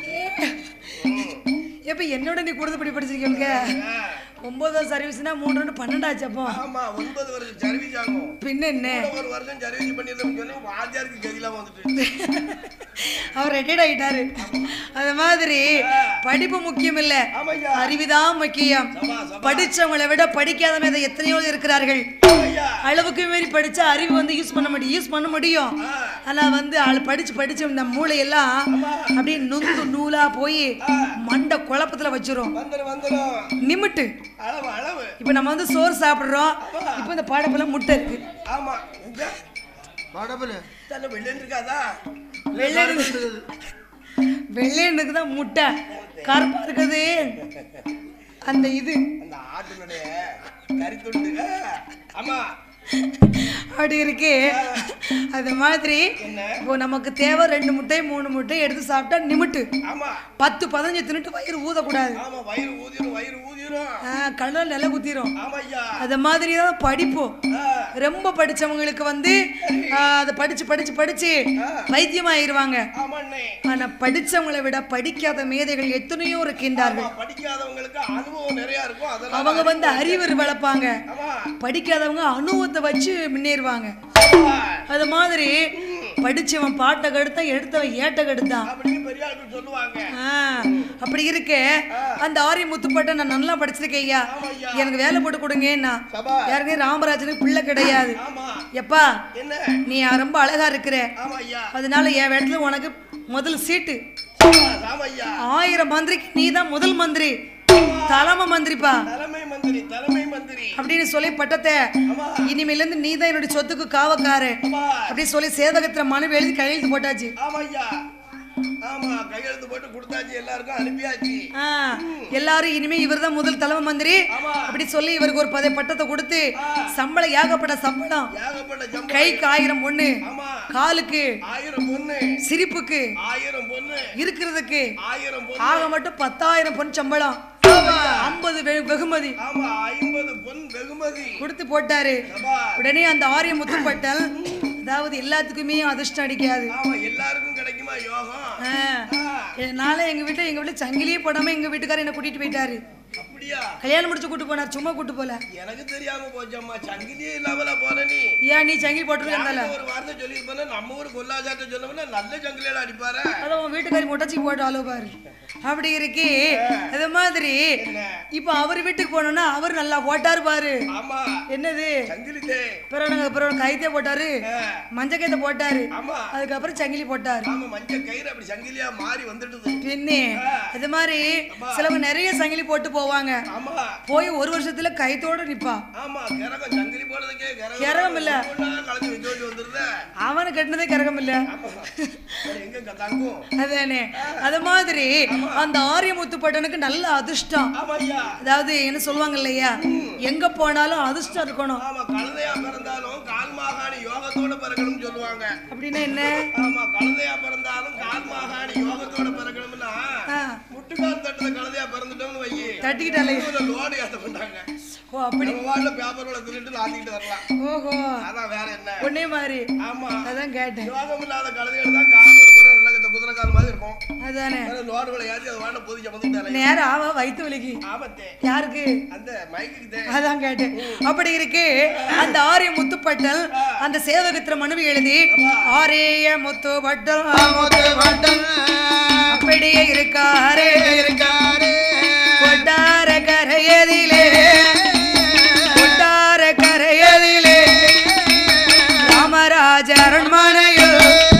எப்ப என்னோட நீ கூடுதல் படி படிச்சிருக்கீங்க ஒன்பதாவது சர்வீஸ்னா மூணு ரெண்டு பன்னெண்டாச்சு அப்போ ஆமா ஒன்பது வருஷம் சர்வீஸ் ஆகும் பின்ன என்ன ஒரு வருஷம் சர்வீஸ் பண்ணியிருந்தோம்னு சொல்லி வாத்தியாருக்கு கதிலாம் வந்துட்டு அவர் ரிட்டையர்ட் ஆயிட்டாரு அது மாதிரி படிப்பு முக்கியம் இல்ல ஆமையா அறிவுதான் முக்கியம் சபா சபா படிச்சவங்களை விட படிக்காதவங்க எத்தனையோ இருக்கிறார்கள் ஐயா அளவுக்கு மீறி படிச்சா அறிவு வந்து யூஸ் பண்ண முடியும் யூஸ் பண்ண முடியும் ஆனா வந்து ஆள் படிச்சு படிச்சு இந்த மூளையெல்லாம் அப்படியே நொந்து நூலா போய் மண்டை குழப்பத்துல வச்சிரும் வந்துடும் வந்துடும் நிமிட்டு அளவு அளவு இப்ப நம்ம வந்து சோறு சாப்பிடுறோம் இப்ப இந்த பாடப்பெல்லாம் முட்டை இருக்கு ஆமா இங்க வடபுல தன்னை வெள்ளன் இருக்காதா வெள்ளை வெள்ளையனுக்கு தான் முட்டை கருப்பா இருக்குது அந்த இது அந்த ஆட்டினுடைய கறி துண்டு ஆ, ஆமா அப்படி இருக்கு அது மாதிரி என்ன இப்போ நமக்கு தேவை ரெண்டு முட்டை மூணு முட்டை எடுத்து சாப்பிட்டா நிமிட்டு ஆமா பத்து பதினஞ்சு தின்னுட்டு வயிறு ஊதக்கூடாது ஆமா வயிறு ஊதிரும் வயிறு ஊதிரும் கடல் நில குத்திரும் ஆமா ஐயா அது மாதிரி தான் படிப்போம் ஆ, ரொம்ப படிச்சவங்களுக்கு வந்து ஆ, அதை படிச்சு படிச்சு படிச்சு வைத்தியமாயிருவாங்க ஆமாண்ணே ஆனா படிச்சவங்களை விட படிக்காத மேதைகள் எத்தனையோ இருக்கின்றார்கள் ஆமா, படிக்காதவங்களுக்கு அனுபவம் நிறைய இருக்கும் அதனால அவங்க வந்து அறிவு வளர்ப்பாங்க ஆமா படிக்காதவங்க அனுபவத்தை வச்சு முன்னேறுவாங்க ஆமா. அது மாதிரி படிச்சவன் பாட்டை கெடுத்தான் எடுத்தவன் ஏட்ட கெடுத்தான் அப்படின்னு பெரிய ஆட்கள் சொல்லுவாங்க ஆ, அப்படி இருக்கு அந்த ஆரிய முத்துப்பட்ட நான் நல்லா படிச்சிருக்கேன் ஐயா ஆமா ஐயா எனக்கு வேலை போட்டு கொடுங்கன்னா சபா யாருக்கும் ராமராஜனுக்கு பிள்ளை கிடையாது ஆமா எப்பா என்ன நீ ரொம்ப அழகா இருக்கிற ஆமா ஐயா அதனால என் இடத்துல உனக்கு முதல் சீட்டு ஆமா, ஆமா ஐயா ஆயிரம் மந்திரிக்கு நீ தான் முதல் மந்திரி தலைமை மந்திரிப்பா தலைமை மந்திரி தலைமை மந்திரி அப்படின்னு சொல்லி பட்டத்தை ஆமா இனிமேல இருந்து நீ தான் என்னுடைய சொத்துக்கு காவக்காரு ஆமா அப்படி சொல்லி சேதகத்துல மனு எழுதி கையெழுத்து போட்டாச்சு ஆமா ஐயா ஆமா கையெழுத்து போட்டு கொடுத்தாச்சு எல்லாருக்கும் அனுப்பியாச்சு ஆ, எல்லாரும் இனிமே இவர்தான் முதல் தலைமை மந்திரி ஆமா அப்படி சொல்லி இவருக்கு ஒரு பதவி பட்டத்தை கொடுத்து சம்பளம் ஏகப்பட்ட சம்பளம் ஏகப்பட்ட ஜம்பம் கைக்கு ஆயிரம் பொண்ணு ஆமா காலுக்கு ஆயிரம் பொண்ணு சிரிப்புக்கு ஆயிரம் பொண்ணு இருக்கிறதுக்கு ஆயிரம் பொண்ணு ஆக மட்டும் பத்தாயிரம் பொன் சம்பளம் ஐம்பது வெ- வெகுமதி ஆமா ஐம்பது பொன் வெகுமதி கொடுத்து போட்டாரு சபா உடனே அந்த ஆரிய முத்துப்பட்டல் அதாவது எல்லாத்துக்குமே அதிர்ஷ்டம் அடிக்காது ஆமா எல்லாருக்கும் கிடைக்குமா யோகம் ஆ, ஆ, என்னால எங்க வீட்டுல எங்க வீட்டுல சங்கிலியே போடாம எங்க வீட்டுக்காரர் என்ன கூட்டிட்டு போயிட்டாரு அப்படியா கல்யாணம் முடிச்சு கூட்டு போனார் சும்மா கூட்டு போல எனக்கு தெரியாம போச்சம்மா சங்கிலியே இல்லாமல போன நீ ஏன் நீ சங்கிலி போட்டுருக்கல யார்கிட்ட ஒரு வார்த்தை சொல்லியிருப்பானே நம்ம ஊர் கொல்லாஜாட்ட சொன்னோம்னா நல்ல சங்கிலியில அடிப்பாரு அதான் உன் வீட்டுக்காரி முட்டச்சி போட்டு அளவு பாரு அப்படி இருக்கு அது மாதிரி என்ன இப்ப அவர் வீட்டுக்கு போனோம்னா அவர் நல்லா போட்டாரு பாரு ஆமா என்னது சங்கிலி தே பிறகு பிறகு கைத்தே போட்டாரு ஆ, மஞ்ச கைத்தை போட்டாரு ஆமா அதுக்கப்புறம் சங்கிலி போட்டாரு ஆமா மஞ்சள் கயிறு அப்படி சங்கிலியா மாறி வந்துடுது பின்னே இது மாதிரி சிலவங்க நிறைய சங்கிலி போட்டு போவாங்க ஆமா போய் ஒரு வருஷத்துல கைத்தோட நிப்பா ஆமா கிரகம் சங்கிலி போடுறதுக்கே கிரகம் இல்ல. ஒண்ணா கலந்து வைக்க வேண்டி வந்துருதே அவனு கட்டினதே கரகம் இல்ல ஆமா வேற எங்க தங்கும் அதானே அது மாதிரி அந்த ஆரியமுத்து பட்டனுக்கு நல்ல அதிர்ஷ்டம் ஆமா ஐயா அதாவது என்ன சொல்லுவாங்க இல்லையா எங்க போனாலும் அதிர்ஷ்டம் இருக்கணும் ஆமா கழுதையா பிறந்தாலும் கால் மாகாணி யோகத்தோட பிறக்கணும்னு சொல்லுவாங்க அப்படின்னா என்ன ஆமா கழுதையா பிறந்தாலும் கால் மாகாணி யோகத்தோட பிறக்கணும்னா ஆ, முட்டுக்கால் தட்டுல கழுதையா பிறந்துட்டோம்னு வை தட்டிக்கிட்டாலே லோடு ஏத்த பண்ணாங்க ஓ அப்படி நம்ம வாட்டில பேப்பரோட திருட்டு நாத்திக்கிட்டு வரலாம் ஓஹோ அதான் வேற என்ன பொண்ணே மாதிரி ஆமா அதான் கேட்டேன் யோகம் இல்லாத கழுதைகள் தான் கால் ஒரு குதிரை நல்ல இந்த குதிரை கால் மாதிரி இருக்கும் அதானே வேற லோடுகளை ஏற்றி அது வாட்டில பொதிக்க வந்துட்டாரு நேரம் ஆவா வயிற்று வலிக்கு ஆபத்தே யாருக்கு அந்த மைக்குக்கு தே அதான் கேட்டேன் அப்படி இருக்கு அந்த ஆரிய முத்துப்பட்டல் அந்த சேவகத்திர மனுவை எழுதி ஆரிய முத்துப்பட்டல் அப்படியே இருக்காரே இருக்காரு கொட்டார கரையதிலே கொட்டார கரையதிலே ராமராஜ அரண்மனையில்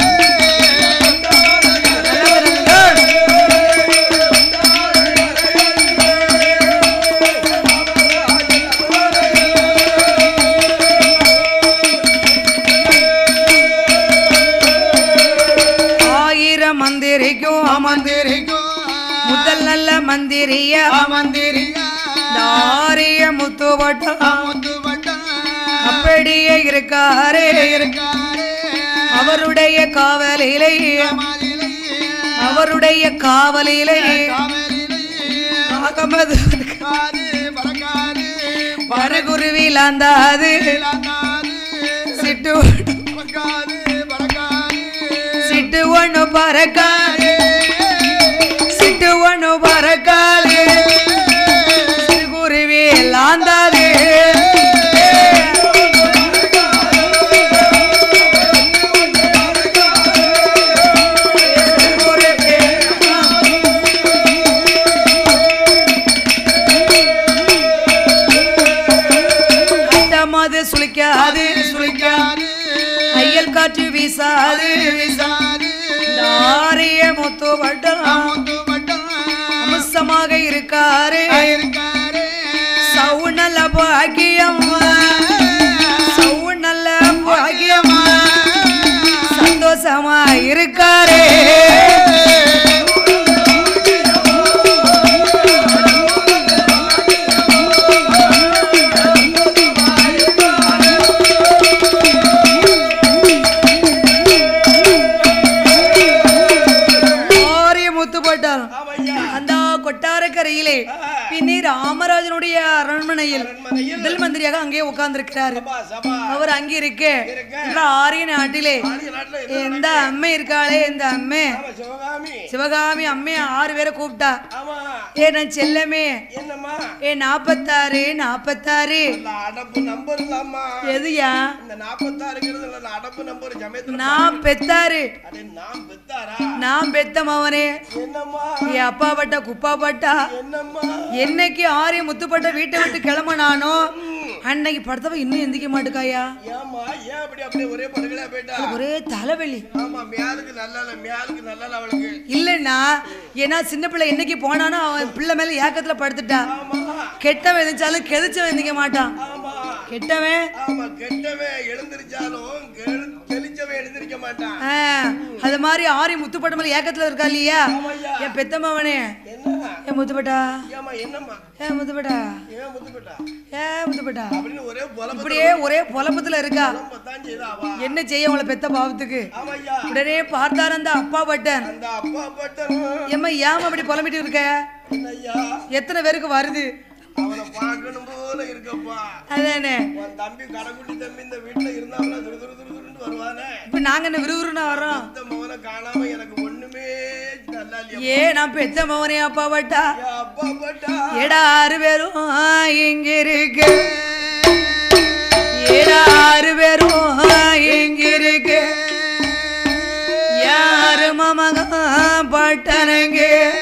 ஆயிரம் மந்திரிக்கும் அமர்ந்திரிக்கும் முதல் நல்ல மந்திரிய அமர்ந்திரியா இந்த ஆரிய முத்துப்பட்டல் முத்துவட்டம் அப்படியே இருக்காரே இருக்காரு அவருடைய காவலிலே மதிலே அவருடைய காவலிலே காவலிலே காகமது காது பறக்காது பரகுருவில் அந்தாது பறக்காது சிட்டு பறக்காது பறக்காது சிட்டு ஒண்ணு பறக்காது சிட்டு ஒண்ணு பறக்காது குருவில் ஆந்தாது அட்டமாது சுளிக்காது சுழிக்காது கையல் காற்று வீசாது விசாது இந்த ஆரிய முத்து வட்டம் முத்துவட்டம் அம்சமாக இருக்காரு இருக்காரு சவுனல பாக்கியம் சவுனல பாக்கியம் சந்தோஷமா இருக்காரு என்னுடைய அரண்மனையில் அரண்மனையில் முதல் மந்திரியாக அங்கே உட்கார்ந்திருக்கிறாரு சபா சபா அவர் அங்கே இருக்கு இருக்க. என்ற ஆரிய நாட்டிலே ஆரிய நாட்டுல என்ன இந்த அம்மை இருக்காளே இந்த அம்மை ஆமா சிவகாமி சிவகாமி அம்மை ஆறு பேரை கூப்பிட்டா ஆமா ஏ நான் செல்லமே என்னம்மா ஏ நாப்பத்தாறு நாப்பத்தாறு இல்ல அடப்பு நம்பர் இல்லாமா எதுயா இந்த நாற்பத்தாறுங்கிறது இல்ல அடப்பு நம்பர் சமயத்துல நான் பெத்தாரு அடே நாம் பெத்தாரா நான் பெத்த மவனே என்னம்மா என் அப்பா பட்டா குப்பா பட்டா என்னம்மா என்னைக்கு ஆரிய முத்துப்பட்ட வீட்டை விட்டு கிளம்புனானோ அன்னைக்கு படுத்தவ இன்னும் எந்திக்க மாட்டுக்காயா ஏம்மா ஏன் அப்படி அப்படியே ஒரே படுகளா போயிட்டா ஒரே தலைவலி ஆமா மேலுக்கு நல்லா இல்ல மேலுக்கு நல்லா இல்ல அவளுக்கு இல்லைன்னா ஏன்னா சின்ன பிள்ளை என்னைக்கு போனானோ அவன் பிள்ளை மேல ஏக்கத்துல படுத்துட்டா ஆமா கெட்டவன் எந்திரிச்சாலும் கெதிச்சவன் எந்திக்க மாட்டான் ஆமா கெட்டவன் ஆமா கெட்டவன் எழுந்திருச்சாலும் கெழு- கெளிச்சவன் எழுந்திருக்க மாட்டான் ஆ, அது மாதிரி ஆரி முத்துப்பட்ட மேல ஏக்கத்துல இருக்கா இல்லையா ஆமாய்யா. என் பெத்தம்மாவனே என்ன ஏன் முத்துப்பட்டா ஏமா என்னம்மா ஏன் முத்துப்பட்டா ஏன் முத்துப்பட்டா ஏன் முத்துப்பட்டா அப்படின்னு ஒரே புலம்பு இப்படியே ஒரே பொலப்பத்துல இருக்கா தான் செய்தாவா என்ன செய்ய உங்களை பெத்த பாவத்துக்கு ஆமாய்யா உடனே பார்த்தார் அந்த அப்பா பட்டன் அந்த அப்பா பட்டனும் ஏம்மா ஏன் அப்படி புலம்பிட்டு இருக்க என்னய்யா எத்தனை பேருக்கு வருது அவனை பார்க்கணும் போல இருக்கப்பா அதானே உன் தம்பி கடைக்குட்டி தம்பி இந்த வீட்டுல இருந்தாங்களா துரு துரு துரு துருன்னு வருவானே இப்ப நாங்க என்ன விறுவிறுன்னு வரோம் இந்த மகனை காணாம எனக்கு ஒண்ணுமே நல்லா இல்லையா ஏ நான் பெத்த மவனே அப்பா பட்டா என் அப்பா பட்டா ஏடா ஆறு பேரும் இங்க இருக்கு ஏடா ஆறு பேரும் இங்க இருக்கு யாரு மமக பட்டனங்க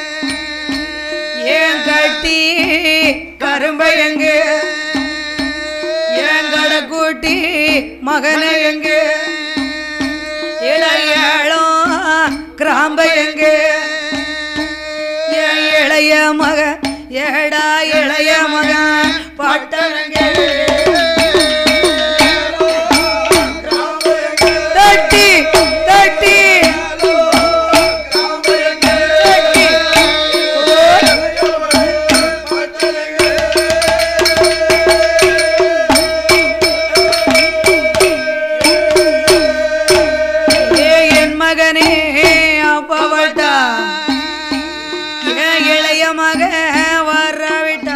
ஏன் கட்டி கரும்பை எங்க ஏன் கடை கூட்டி மகனை எங்க இளையளம் கிராம்பை எங்க என் இளைய மக ஏடா இளைய மக பட்டனங்க தட்டி தட்டி தட்டி ஏ என் மகனே அப்பவட்டா என் இளைய மக வரவிட்டா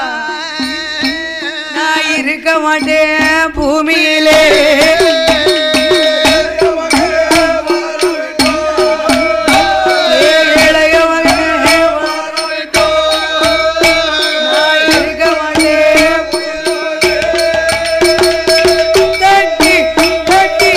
நான் இருக்க மாட்டேன் பூமியிலே ஏ இளைய மகனே வரவிட்டா. நான் இருக்க மாட்டேன் தட்டி தட்டி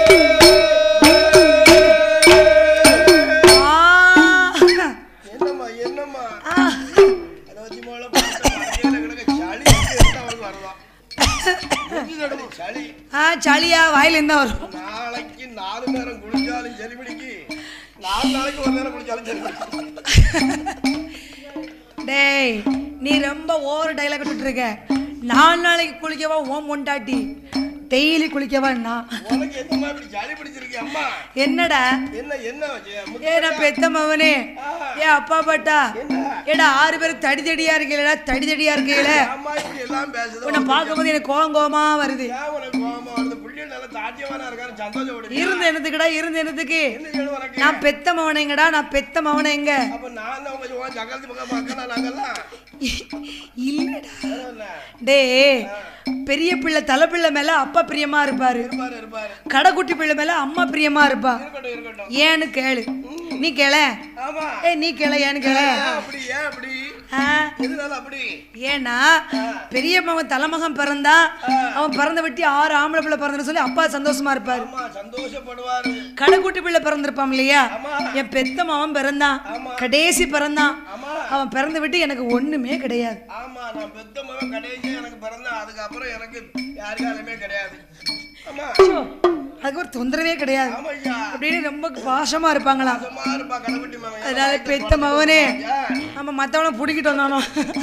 ஆ என்னம்மா என்னம்மா ஆ. அறுபத்தி மூணு பாட்டு மடியில கிடக்க சளி எடுத்து அவளுக்கு வருவான் நெஞ்சு தடவை சளி ஆ சளியா வாயில இருந்தா வரும் நாளைக்கு நாலு நேரம் குளிச்சாலும் சரி பிடிக்கு நாலு நாளைக்கு ஒரு நேரம் குளிச்சாலும் சரி பிடிக்கும் டேய் நீ ரொம்ப ஓவர் டைலாக் விட்டுட்டு இருக்க நாலு நாளைக்கு குளிக்கவா ஓம் ஒண்டாட்டி டெய்லி குளிக்கவா நான் உனக்கு என்னம்மா இப்படி சளி பிடிச்சிருக்கு அம்மா என்னடா என்ன என்ன வச்சு? முத்து- ஏ நான் பெத்த மவனே ஏ அப்பா பட்டா என்ன ஏடா ஆறு பேர் தடி தடியா இருக்கீங்களா தடி தடியா இருக்கீங்களே அம்மா இப்படி எல்லாம் பேசுது உன்னை பார்க்கும்போது எனக்கு கோவம் கோவமா வருது ஏன் உனக்கு கோவமா வருது புள்ளிய நல்லா தாட்டியவானா இருக்காரு சந்தோஷப்படுது இருந்து என்னத்துக்குடா இருந்து என்னத்துக்கு என்ன செய்யணும் உனக்கு நான் பெத்த மவனைங்கடா நான் பெத்த மவனை எங்க அப்ப நான் தான் உங்க உன் சக்கரத்து பக்கம் பார்க்கலாம் நாங்கெல்லாம் இல்லடா வேற என்ன? டேய் பெரிய பிள்ளை தலை பிள்ளை மேல அப்பா பிரியமா இருப்பாரு இருப்பாரு இருப்பாரு கடைக்குட்டி பிள்ளை மேல அம்மா பிரியமா இருப்பா இருக்கட்டும் இருக்கட்டும் ஏன்னு கேளு நீ கேள ஆமா ஏய் நீ கேள ஏன்னு கேள ஏன் அப்படி ஏன் அப்படி ஆ, எதனால அப்படி ஏன்னா பெரிய மகன் தலைமகன் பிறந்தா அவன் பிறந்த விட்டி ஆறு ஆம்பளை பிள்ளை பிறந்தன்னு சொல்லி அப்பா சந்தோஷமா இருப்பாரு ஆமா சந்தோஷப்படுவாரு கடைக்குட்டி பிள்ளை பிறந்திருப்பான் இல்லையா ஆமா என் பெத்த மகன் பிறந்தான் ஆமா. கடைசி பிறந்தான் ஆமா அவன் பிறந்து விட்டு எனக்கு ஒண்ணுமே கிடையாது ஆமா நான் பெத்த மகன் கடைசியா எனக்கு பிறந்தேன் அதுக்கப்புறம் எனக்கு யாருக்காலுமே கிடையாது ஆமா ஐயோ, அதுக்கு ஒரு தொந்தரவே கிடையாது ஆமா ஐயா அப்படின்னு ரொம்ப பாசமா இருப்பாங்களாம் சும்மா இருப்பா கடைக்குட்டி மகன் அதனால பெத்த மகனே ஏன்? ஆமா மத்தவன புடிக்கிட்டு வந்தானோ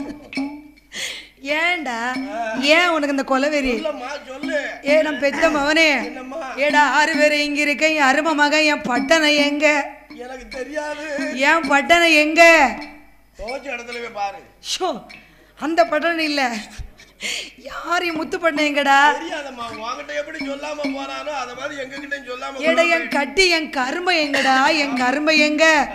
ஏன்டா ஏன் உனக்கு இந்த கொலவெறி இல்லம்மா சொல்லு ஏ நான் பெத்த மகனே என்னம்மா ஏடா ஆறு பேர் இங்க இருக்க என் அருமை மகன் என் பட்டனை எங்க எனக்கு தெரியாது என் பட்டனை எங்க தோச்ச இடத்துல போய் பாரு ஷோ அந்த பட்டனை இல்ல யாரையும் முத்து பண்ண எங்கடா தெரியாதம்மா உன்கிட்ட எப்படி சொல்லாம போறானோ அத மாதிரி எங்க கிட்ட சொல்லாம ஏடா என் கட்டி என் கரும்பை எங்கடா என் கரும்பை எங்க கரும்பு அந்த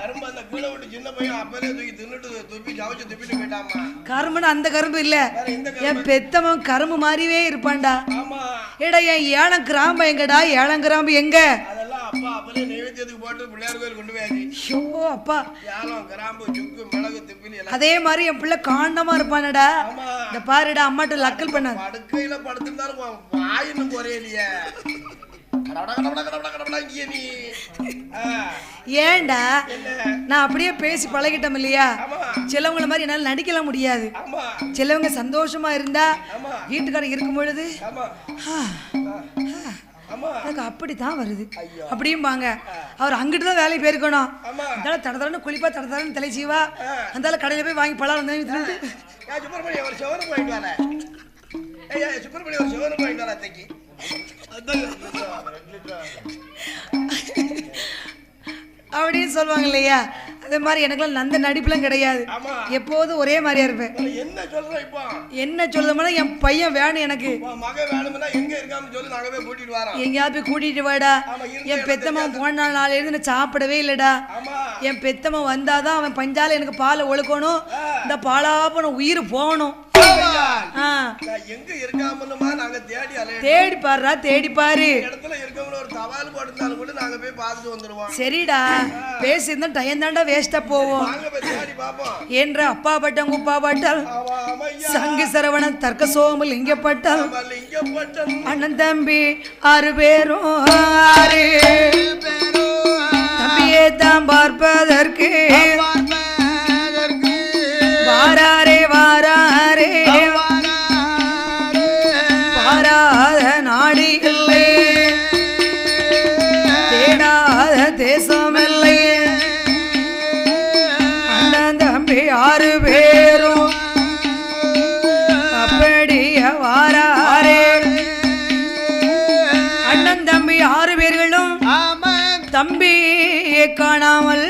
இவ்வளவு விட்டு சின்ன பையன் அப்பவே தூக்கி தின்னுட்டு துப்பி சவச்சு துப்பிட்டு போயிட்டாமா கரும்புன்னு அந்த கரும்பு இல்ல வேற எந்த என் பெத்தவன் கரும்பு மாதிரியே இருப்பான்டா ஆமா ஏடா என் ஏழம் கிராம்பு எங்கடா ஏழம் கிராம்பு எங்க அதெல்லாம் அப்பா அப்பவே நைவேத்தியத்துக்கு போட்டு பிள்ளையார் கோயில் கொண்டு போயாச்சு ஐயோ அப்பா ஏலம் கிராம்பு சுக்கு மிளகு திப்பிலி எல்லாம் அதே மாதிரி என் பிள்ளை காண்டமா இருப்பானடா ஆமா இந்த பாருடா அம்மாட்ட லக்கல் பண்ண படுக்கையில படுத்திருந்தாலும் உன் வாய் இன்னும் குறையலையே கடவுடா, கடவுடா, கடவுடா, கடவுடா, இங்கேயே நீ ஆ, ஏன்டா என்ன நான் அப்படியே பேசி பழகிட்டோம் இல்லையா ஆமா சிலவங்கள மாதிரி என்னால நடிக்கலாம் முடியாது ஆமா சிலவங்க சந்தோஷமா இருந்தா ஆமா வீட்டுக்காரர் இருக்கும் பொழுது ஆமா "ஆ, ஆமா எனக்கு அப்படித்தான் வருது அப்படிம்பாங்க அவர் அங்கிட்டு தான் வேலைக்கு போயிருக்கணும் ஆமா அதனால தட தடன்னு குளிப்பா தட தடன்னு தலை சீவா அந்தால கடையில போய் வாங்கி பழம் வந்து தின்னுட்டு, ஏன் சுப்பிரமணியம் ஒரு சிவனுக்கு வாங்கிட்டு வரேன் ஏய் ஏய், சுப்பிரமணியம் ஒரு சிவனுக்கு வாங்கிட்டு வரேன் அத்தைக்கு அதான் ரெண்டு லிட்டரா. அப்படின்னு சொல்லுவாங்க இல்லையா அதே மாதிரி எனக்குலாம் அந்த நடிப்புலாம் கிடையாது ஆமா எப்போதும் ஒரே மாதிரியா இருப்பேன் நான் என்ன சொல்றேன் இப்போ என்ன சொல்லுதோம்னா என் பையன் வேணும் எனக்கு உன் மகன் வேணும்னா எங்க இருக்கான்னு சொல்லி நாங்க போய் கூட்டிட்டு வரோம் எங்கேயாவது போய் கூட்டிட்டு வாடா ஆமா இருந்த என் பெத்தம்மா போன நாள்ல இருந்து நான் சாப்பிடவே இல்லடா ஆமா என் பெத்தம்மா வந்தாதான் அவன் பஞ்சால எனக்கு பாலை ஒழுக்கணும் இந்த பாலாப்பன உயிர் போகணும் ஆ நான் எங்க இருக்காமலுமா நாங்க தேடி அலைய தேடி பாருடா தேடி பாரு இடத்துல இருக்கவங்கள ஒரு தபால் போட்டிருந்தாலும் கூட நாங்க போய் பார்த்துட்டு வந்துருவோம் சரிடா பேசியிருந்தா டயம் தாண்டா வேஸ்டா போவோம் நாங்க போய் தேடி பார்ப்போம் என்ற அப்பா பட்டம் குப்பா பட்டால் ஆமா ஆமா ஐயா சங்கு சரவணன் தர்க்க சோமல் இங்க பட்டால் ஆமா, லிங்கப்பட்டன் அண்ணன் தம்பி ஆறு பேரும் ஆறு தம்பியே தான் பார்ப்பதற்கு வாராரே வாராரே பாராத நாடு இல்லை தேடாத தேசம் இல்லை அண்ணன் தம்பி ஆறு பேரும் அப்படியே வாராரே அண்ணன் தம்பி ஆறு பேர்களும் தம்பியை காணாமல்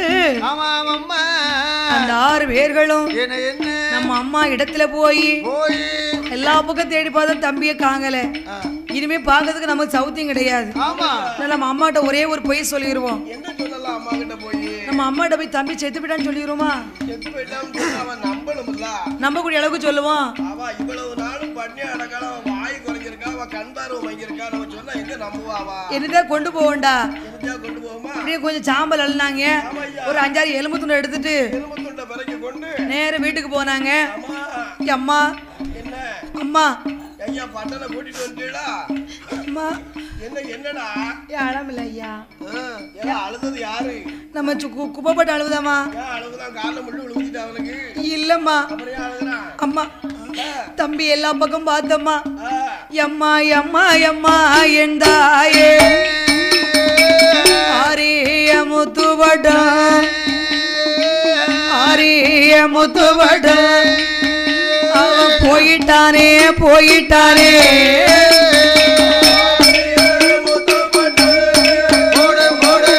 அந்த ஆறு பேர்களும் என்ன என்ன நம்ம அம்மா இடத்துல போய் போய் எல்லா பக்கம் தேடி பார்த்தா தம்பியை காங்கல இனிமே பார்க்கறதுக்கு நமக்கு சௌத்தியம் கிடையாது ஆமா அதனால நம்ம அம்மாட்ட ஒரே ஒரு பொய் சொல்லிடுவோம் என்ன சொல்லலாம் அம்மா கிட்ட போய் நம்ம அம்மாட்ட போய் தம்பி செத்து போயிட்டான்னு சொல்லிடுவோமா செத்து போயிட்டான்னு சொல்லி அவன் நம்பணும்ல நம்பக்கூடிய அளவுக்கு சொல்லுவோம் அவ இவ்வளவு நாளும் பண்ணி அடக்கால அவன் வாய் குறைஞ்சிருக்கா அவன் கண் பார்வை வாங்கியிருக்கா நம்ம சொன்னா எங்க நம்புவாவா என்னதான் கொண்டு போவோம்டா இருந்தா கொண்டு போவோமா அப்படியே கொஞ்சம் சாம்பல் அள்ளினாங்க ஒரு அஞ்சாறு எலும்பு துண்டை எடுத்துட்டு எலும்பு துண்டை பிறகு கொண்டு நேர வீட்டுக்கு போனாங்க அம்மா இங்க அம்மா என்ன அம்மா ஐயா பட்டனை கூட்டிட்டு வந்துட்டீங்களா அம்மா என்ன என்னடா யாரும் இல்லை ஐயா ஏன் அழுதது யாரு நம்ம சு- கு- குப்பைப்பட்டு அழுவுதாம்மா ஏன் அழுகுதான் காலில் முள்ளு விழுந்துட்டு அவனுக்கு இல்லம்மா அப்புறம் ஏன் அழுகுறான் அம்மா தம்பி எல்லா பக்கம் பார்த்தம்மா ஆ, எம்மா எம்மா எம்மா எந்தாயே ஆரிய முத்துவடம் ஆரிய முத்துவடம் அவன் போயிட்டானே போயிட்டானே போடு போடு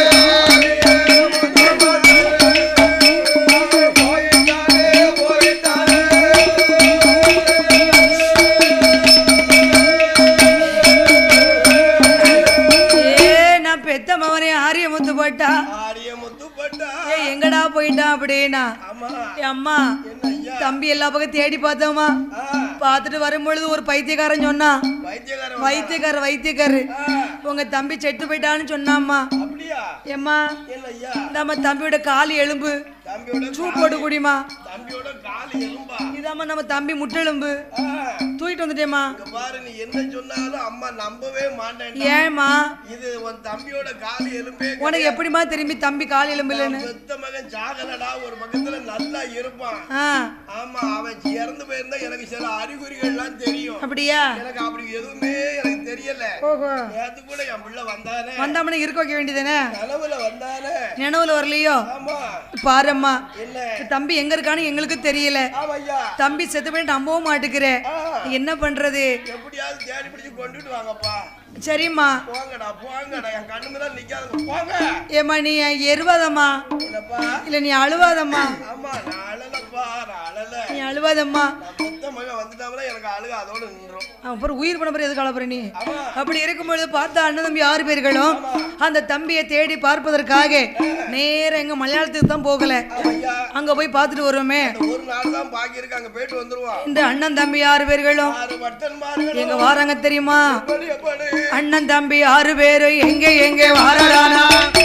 ஏ நான் பெத்த மவனே ஆரிய முத்துப்பட்டா ஆரிய முத்துப்பட்டா ஏ எங்கடா போயிட்டான் அப்படின்னா ஆமா ஏ அம்மா என்ன ஐயா தம்பி எல்லா பக்கம் தேடி பார்த்தோமா ஆ, பார்த்துட்டு வரும்பொழுது ஒரு பைத்தியக்காரன் சொன்னான் வைத்தியக்காரன் வைத்தியக்காரர் வைத்தியக்காரர் ஆ, உங்க தம்பி செத்து போயிட்டான்னு சொன்னாம்மா அப்படியா ஏம்மா என்ன ஐயா நம்ம தம்பியோட கால் எலும்பு தம்பியோட சூ போட்டு குடிமா தம்பியோட காலு எலும்பா இதாம்மா நம்ம தம்பி முட்டெலும்பு ஆ, தூக்கிட்டு வந்துட்டேம்மா இங்க பாரு நீ என்ன சொன்னாலும் அம்மா நம்பவே மாட்டேன் ஏம்மா இது உன் தம்பியோட காலு எலும்பே உனக்கு எப்படிம்மா திரும்பி தம்பி கால் எலும்பு இல்லைன்னு பெத்த மகன் ஜாகலடா ஒரு பக்கத்துல நல்லா இருப்பான் ஆ ஆமா அவன் இறந்து போயிருந்தா எனக்கு சில அறிகுறிகள்லாம் தெரியும் அப்படியா எனக்கு அப்படி எதுவுமே எனக்கு தெரியல ஓஹோ நேத்து கூட என் பிள்ளை வந்தானே வந்தாமனே இருக்க வைக்க வேண்டியதானே கனவுல வந்தானே நினைவுல வரலையோ ஆமா பாரம்மா என்ன தம்பி எங்க இருக்கான்னு எங்களுக்கு தெரியல ஆமா ஐயா தம்பி செத்து போய் நம்பவும் மாட்டேங்கிற ஆ, என்ன பண்றது எப்படியாவது தேடி பிடிச்சு கொண்டுட்டு வாங்கப்பா சரிம்மா போங்கடா போங்கடா என் கண்ணு மேல நிக்காதுங்க போங்க ஏம்மா நீ எருவாதம்மா என்னப்பா இல்ல நீ அழுவாதம்மா ஆமா நான் அழலப்பா நான் அழல நீ அழுவாதம்மா நான் பெத்த மகன் வந்துட்டாமல எனக்கு அழுக அதோட நின்றோம் அப்புறம் உயிர் பண்ண பிறகு எதுக்கு அழப்புற நீ ஆமா அப்படி இருக்கும்பொழுது பார்த்த அண்ணன் தம்பி ஆறு பேர்களும் அந்த தம்பியை தேடி பார்ப்பதற்காக நேரா எங்க மலையாளத்துக்கு தான் போகல ஐயா அங்க போய் பார்த்துட்டு வருவோமே இந்த ஒரு நாள் தான் பாக்கி இருக்கு அங்க போயிட்டு வந்துருவான் இந்த அண்ணன் தம்பி ஆறு பேர்களும் ஆறு பட்டன்மார்கள் எங்க வாராங்க தெரியுமா எப்படி எப்படி அண்ணன் தம்பி ஆறு பேரும் எங்க எங்க வாரானா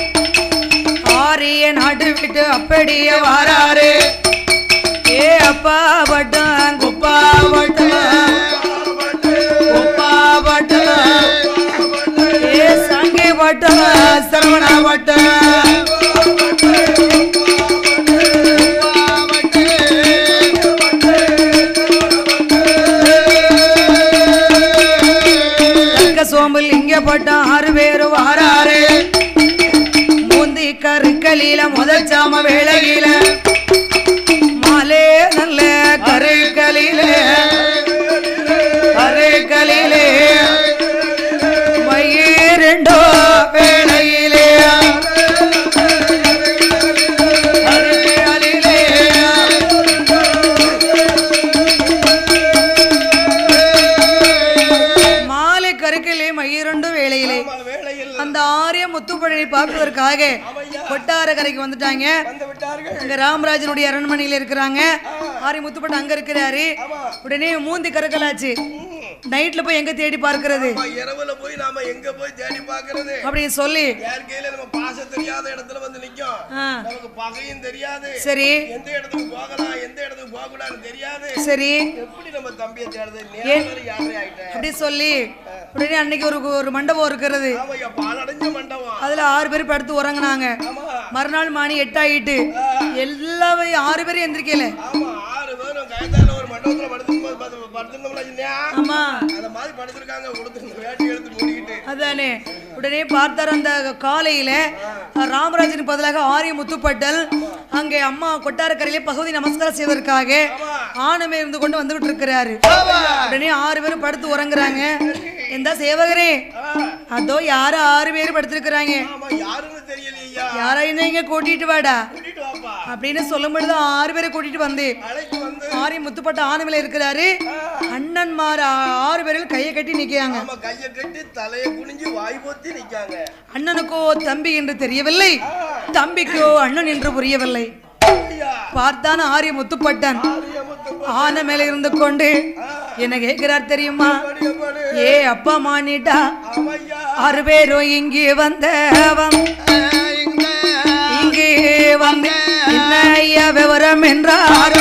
ஆரிய நாட்டு விட்டு அப்படியே வாராரு ஏ அப்பா பட்டம் குப்பா பட்டம் குப்பா பட்டம் ஏ சங்கி பட்டம் சரவணா பட்டம் தக்க சோம்பில் இங்க பட்டம் ஆறு பேரும் வாராரு முந்தி கருக்களில முதல் சாம வேளையில மாலே நல்ல கருக்களிலே கருக்களிலே மயிரெண்டோ வேளையிலே கருக்களிலே மாலை கருக்கிலே மயிரண்டு வேளையிலே ஆமா, வேலையில் அந்த ஆரிய முத்துப்பழனி பார்ப்பதற்காக கொட்டார கரைக்கு வந்துட்டாங்க வந்து விட்டார்கள் அங்க ராமராஜனுடைய அரண்மனையில இருக்கிறாங்க ஆரிய முத்துப்பட்டு அங்க இருக்கிறாரு உடனே மூந்தி கருக்கலாச்சு நைட்ல போய் எங்க தேடி பார்க்கிறது ஆமா, இரவுல போய் நாம எங்க போய் தேடி பாக்குறது அப்படின்னு சொல்லி இயற்கையில நம்ம பாசம் தெரியாத இடத்துல வந்து நிக்கும் ஆ, நமக்கு பகையும் தெரியாது சரி எந்த இடத்துக்கு போகலாம் எந்த இடத்துக்கு போக கூடாதுன்னு தெரியாது சரி எப்படி நம்ம தம்பியை தேடுறது நேரம் யாரை ஆயிட்டேன் அப்படி சொல்லி உடனே அன்னைக்கு ஒரு ஒரு மண்டபம் இருக்கிறது ஆமாய்யா பாலடைஞ்ச மண்டபம் அதுல ஆறு பேர் படுத்து உறங்குனாங்க ஆமா மறுநாள் மணி எட்டாயிட்டு எல்லாமே ஆறு பேரும் எந்திரிக்கல ஆமா ஆறு பேரும் கயத்தால ஒரு மண்டபத்துல படுத்துக்கும் போது பார்த்து படுத்துருந்தோம்ல இல்லையா ஆமா அந்த மாதிரி படுத்திருக்காங்க கொடுத்து வேட்டி எடுத்து மூடிக்கிட்டு அதானே உடனே பார்த்தார் அந்த காலையில ராமராஜனுக்கு பதிலாக ஆரிய முத்துப்பட்டல் அங்கே அம்மா கொட்டாரக்கரையிலே பகுதி நமஸ்காரம் செய்வதற்காக ஆணமே இருந்து கொண்டு வந்துகிட்டு இருக்கிறாரு உடனே ஆறு பேரும் படுத்து உறங்குறாங்க எந்த சேவகரே அதோ யாரு ஆறு பேர் படுத்திருக்கிறாங்க ஆமா யாருன்னு தெரியலையா யாரையும் இங்க கூட்டிட்டு வாடா கூட்டிட்டு வாப்பா அப்படின்னு சொல்லும் பொழுது ஆறு பேரை கூட்டிட்டு வந்து அழைக்கு வந்து ஆரிய முத்துப்பட்ட ஆணவில இருக்கிறாரு அண்ணன்மார் ஆ- ஆறு பேரும் கையை கட்டி நிக்கிறாங்க ஆமா கைய கட்டி தலைய குனிஞ்சு வாய் பொத்தி நிக்காங்க அண்ணனுக்கோ தம்பி என்று தெரியவில்லை தம்பிக்கோ அண்ணன் என்று புரியவில்லை ஐயா பார்த்தான் ஆரிய முத்துப்பட்டன் ஆரியமுத்து ஆன மேல இருந்து கொண்டு என்ன கேட்கிறார் தெரியுமா படி படி ஏ அப்பா மானிட்டா ஆமையா ஆறு பேரும் இங்கே வந்தவன் இங்கே வந்து என்ன ஐயா விவரம் என்றார்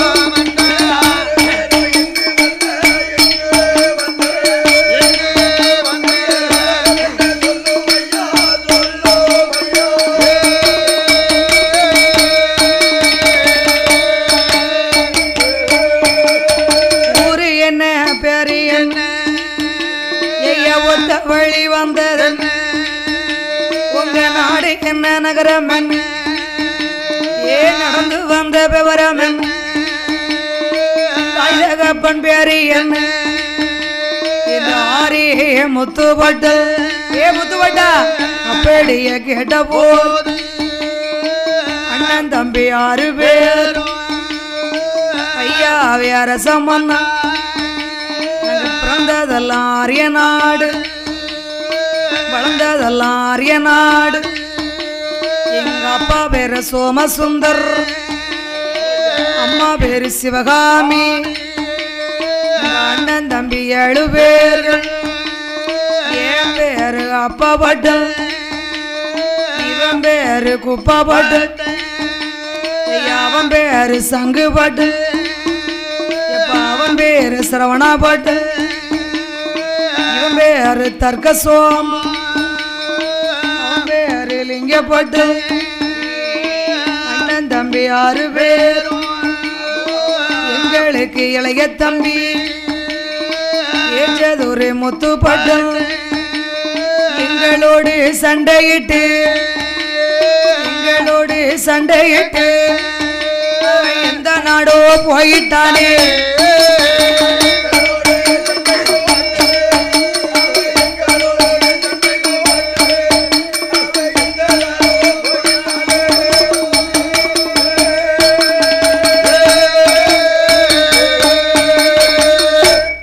ஊரு என்ன பேரு என்ன ஐயா ஒத்த வழி வந்தது உங்க நாடு என்ன நகரம் என்ன ஏ நடந்து வந்த விவரம் என்ன தாயகப்பன் பேரு என்ன இந்த ஆரி முத்துப்பட்டு ஏ முத்துப்பட்டா அப்படியே கேட்ட போது அண்ணன் தம்பி ஆறு பேர் ஐயா அரசம் வந்தா நாங்க பிறந்ததெல்லாம் ஆரிய நாடு வளர்ந்ததெல்லாம் ஆரிய நாடு எங்க அப்பா பேரு சோமசுந்தர் அம்மா பேரு சிவகாமி எங்க அண்ணன் தம்பி ஏழு பேர்கள் என் பேரு அப்பா பட்டு இவன் பேரு குப்பா பட்டு ஐயா, அவன் பேரு சங்கு பட்டு எப்ப அவன் பேரு சரவணா பட்டு இவன் பேரு தர்க்க சோம் அவன் பேரு லிங்கப்பட்டு அண்ணன் தம்பி ஆறு பேரும் எங்களுக்கு இளைய தம்பி ஏற்றதொரு முத்துப்பட்டு எங்களோடு சண்டையிட்டு எங்களோடு சண்டையிட்டு அவன் எந்த நாடோ போயிட்டானே எங்களோட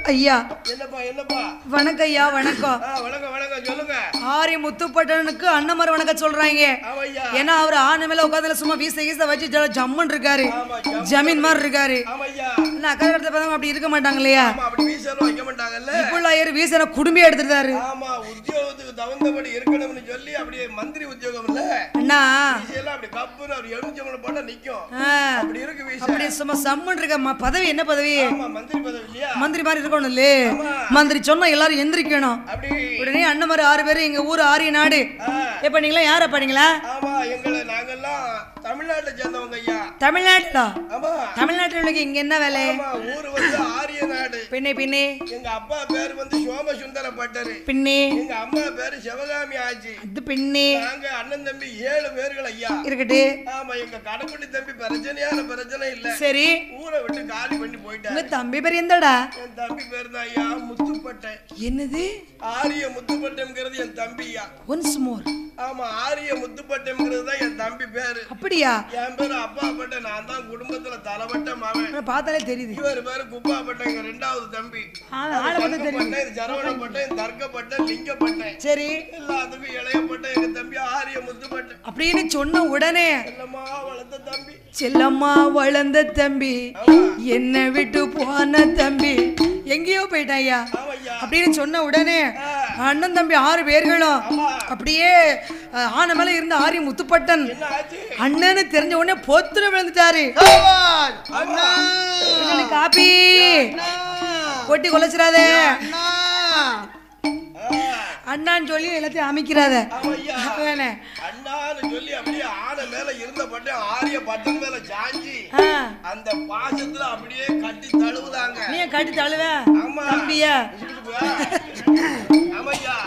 ஐயா என்னப்பா என்னப்பா வணக்கம் ஐயா வணக்கம் ஆ வணக்கம் வணக்கம் சொல்லுங்க ஆரி முத்துப்பட்டனுக்கு அண்ணமர் வணக்கம் சொல்றாங்க ஆமையா ஏன்னா அவர் ஆன மேல உட்காந்துல சும்மா வீச வீச வச்சு ஜல ஜம்முன்னு இருக்காரு ஆமா ஜம். ஜமீன் மாதிரி இருக்காரு ஆமையா ஆனா அக்கா கடத்த பார்த்தவங்க அப்படி இருக்க மாட்டாங்க இல்லையா ஆமா அப்படி வீசாலும் வைக்க மாட்டாங்கல்ல இப்பள்ள ஏறு வீசன குடும்பியா எடுத்துட்டாரு ஆமா உத்தியோகத்துக்கு தகுந்தபடி இருக்கணும்னு சொல்லி அப்படியே மந்திரி உத்தியோகம் இல்ல அண்ணா வீசையெல்லாம் அப்படி கப்புன்னு ஒரு எலுமிச்சம்பளம் போட்டா நிக்கும் ஆ, அப்படி இருக்கு வீச அப்படி சும்மா சம்முன்னு இருக்க ம- பதவி என்ன பதவி ஆமா மந்திரி பதவி இல்லையா மந்திரி மாதிரி இருக்கணும் இல்லையே மந்திரி சொன்னா எல்லாரும் எந்திரிக்கணும் அப்படி உடனே அண்ணன் ஆறு பேர் எங்க ஊர் ஆரிய நாடு ஆ, எப்ப நீங்களா யார பாடிங்களா ஆமா எங்களை நாங்கெல்லாம் தமிழ்நாட்டை சேர்ந்தவங்க ஐயா தமிழ்நாட்டுல ஆமா தமிழ்நாட்டுல உள்ளவங்க இங்க என்ன வேலை ஆமா ஊரு வந்து ஆரிய நாடு பின்னே பின்னே எங்க அப்பா பேர் வந்து சோமசுந்தர பட்டரு பின்னே எங்க அம்மா பேரு சிவகாமி ஆச்சி அது பின்னே நாங்க அண்ணன் தம்பி ஏழு பேர்கள் ஐயா இருக்கட்டு ஆமா எங்க கடைக்குட்டி தம்பி பிரச்சனையான பிரச்சனை இல்ல சரி ஊரை விட்டு காலி பண்ணி போயிட்டாரு உங்க தம்பி பேர் எந்தடா என் தம்பி பேர் தான் ஐயா முத்துப்பட்டை என்னது ஆரிய முத்துப்பட்டம்ங்கிறது என் தம்பி ஐயா ஒன்ஸ் மோர் ஆமா ஆரிய முத்துப்பட்டம்ங்கிறது தான் என் தம்பி பேரு அப்படியா என் பேரு அப்பா பட்ட நான் தான் குடும்பத்துல தலைவட்ட மாவன் ஆனா பார்த்தாலே தெரியுது இவர் பேரு குப்பா பட்டை எங்க ரெண்டாவது தம்பி ஆ, ஆளை பார்த்தா தெரியுது பட்டை இது சரவணப்பட்டை இது தர்க்கப்பட்டை லிங்கப்பட்டை சரி எல்லாத்துக்கும் இளையப்பட்ட எங்க தம்பி ஆரிய முத்துப்பட்டை அப்படின்னு சொன்ன உடனே செல்லம்மா வளர்த்த தம்பி செல்லம்மா வளர்ந்த தம்பி என்னை விட்டு போன தம்பி எங்கேயோ போயிட்டான் ஐயா ஆமையா அப்படின்னு சொன்ன உடனே அண்ணன் தம்பி ஆறு பேர்களும் அப்படியே அஹ், ஆன மேல இருந்த ஆரி முத்துப்பட்டன் என்ன ஆச்சு அண்ணன்னு தெரிஞ்ச உடனே பொத்துல விழுந்துட்டாரு சவால். அண்ணா எனக்கு காப்பி அண்ணா கொட்டி கொலைச்சிடாதே அண்ணா ஆ, அண்ணான்னு சொல்லி எல்லாத்தையும் அமைக்கிறாத ஆமையா வேணே அண்ணான்னு சொல்லி அப்படியே ஆனை மேல இருந்த பட்டை ஆரிய பட்டன் மேல சாஞ்சி ஆ, அந்த பாசத்துல அப்படியே கட்டி தழுவுதாங்க நீ ஏன் கட்டி தழுவ ஆமா தம்பியா ஆமையா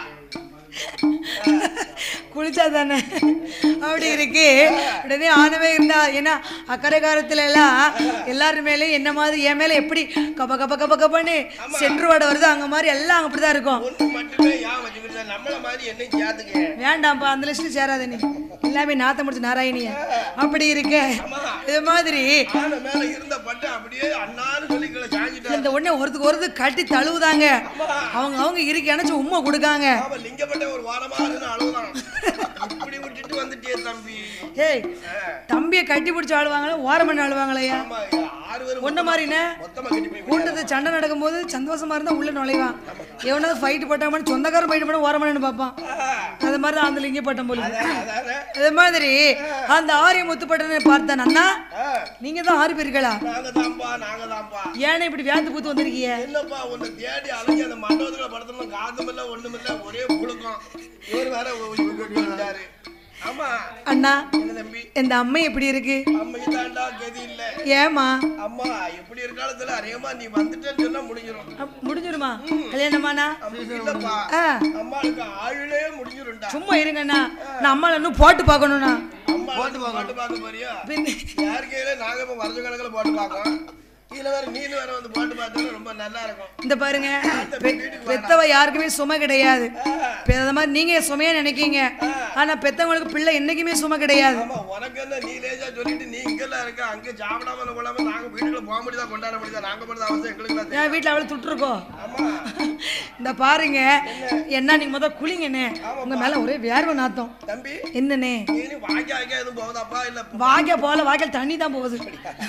குளிச்சா தானே அப்படி இருக்கு உடனே ஆனவே இருந்தா ஏன்னா அக்கறை காலத்துல எல்லாம் எல்லாரும் மேலே என்ன மாதிரி என் மேல எப்படி கப கப கப கபன்னு சென்று வட வருது அங்க மாதிரி எல்லாம் அப்படிதான் இருக்கும் ஒண்ணு மட்டுமே ஏன் வச்சுக்கிட்ட நம்மள மாதிரி என்னையும் சேர்த்துக்க வேண்டாம்ப்பா அந்த லிஸ்ட் சேராத நீ எல்லாமே நாத்த முடிச்சு நாராயணிய அப்படி இருக்க ஆமா இது மாதிரி ஆனை மேல இருந்த பட்டை அப்படியே அண்ணான்னு சொல்லி கீழே சாஞ்சிட்டாரு இந்த உடனே ஒருத்துக்கு ஒருத்து கட்டி தழுவுதாங்க அவங்க அவங்க இருக்கு அணைச்சு உண்மை கொடுக்காங்க அவன் லிங்கப்பட்ட ஒரு வாரமா இருந்து அழுகுதான் இப்படி விட்டுட்டு வந்துட்டே தம்பி ஏய் தம்பியை கட்டி பிடிச்சி ஆளுவாங்களா ஓரமண்ண ஆளுவாங்களையா ஆமா ஆறு பேரும் ஒன்ன மாதிரினே மொத்தமா கட்டி போய் கூட்டத்து சண்டை நடக்கும்போது சந்தோஷமா இருந்தா உள்ள நுழைவான் எவனாவது ஃபைட் போட்டாமனு சொந்தக்காரன் ஃபைட் பண்ண ஓரமண்ணு பார்ப்பான் அது மாதிரி தான் அந்த லிங்க பட்டம் போல அதானே அது மாதிரி அந்த ஆரிய முத்துப்பட்டனை பார்த்தேன் அண்ணா ஆ, நீங்க தான் ஆறு பேர்களா நாங்க தான்ப்பா நாங்க தான்ப்பா ஏன்னா இப்படி வேத்து பூத்து வந்திருக்கீங்க என்னப்பா உன்னை தேடி அலைஞ்சு அந்த மண்டபத்துல படுத்தணும் காதும் இல்ல ஒண்ணும் இல்ல ஒரே புழுக்கம் இவர் வேற வந்தாரு ஆமா அண்ணா என்ன தம்பி இந்த அம்மை எப்படி இருக்கு அம்மைக்கு தாண்டா கதி இல்ல ஏமா அம்மா எப்படி இருக்காலத்துல அறியமா நீ வந்துட்டேன்னு சொன்னா முடிஞ்சிடும் அப்~ முடிஞ்சிருமா கல்யாணமாண்ணா அப்படி இல்லப்பா ஆ அம்மாளுக்கு ஆளுலே முடிஞ்சிரும்டா சும்மா இருங்கண்ணா நான் அம்மால இன்னும் போட்டு பார்க்கணும்ண்ணா அம்மா பாட்டு பார்க்க போறியா பின்ன யார் கையில நாங்க இப்ப வருஷ கணக்குல பாட்டு பார்க்கோம் இதுல வேற நீனு வேற வந்து பாட்டு பார்த்தா ரொம்ப நல்லா இருக்கும் இந்த பாருங்க பெ- பெத்தவ யாருக்குமே சுமை கிடையாது பெ- அது மாதிரி நீங்க சுமையா நினைக்கீங்க ஆனா பெத்தவங்களுக்கு பிள்ளை என்னைக்குமே சுமை கிடையாது ஆமா உனக்கு என்ன நீ லேசா சொல்லிட்டு நீ இங்கெல்லாம் இருக்க அங்க சாப்பிடாம கொள்ளாம நாங்க வீட்டுக்குள்ள போக முடியுதா கொண்டாட முடியுதா நாங்க மட்டும் அவசியம் எங்களுக்கு எல்லாம் தெரியும். என் வீட்டுல அவளை துட்டுருக்கோம் ஆமா இந்த பாருங்க என்ன நீங்க முத குளிங்கண்ணே உங்க மேல ஒரே வேர்வை நாத்தம் தம்பி என்னண்ணே நீ வாக்கி ஆக்கி எதுவும் போகுதாப்பா இல்ல வாய்க்க போல வாய்க்கால் தண்ணி தான் போகுது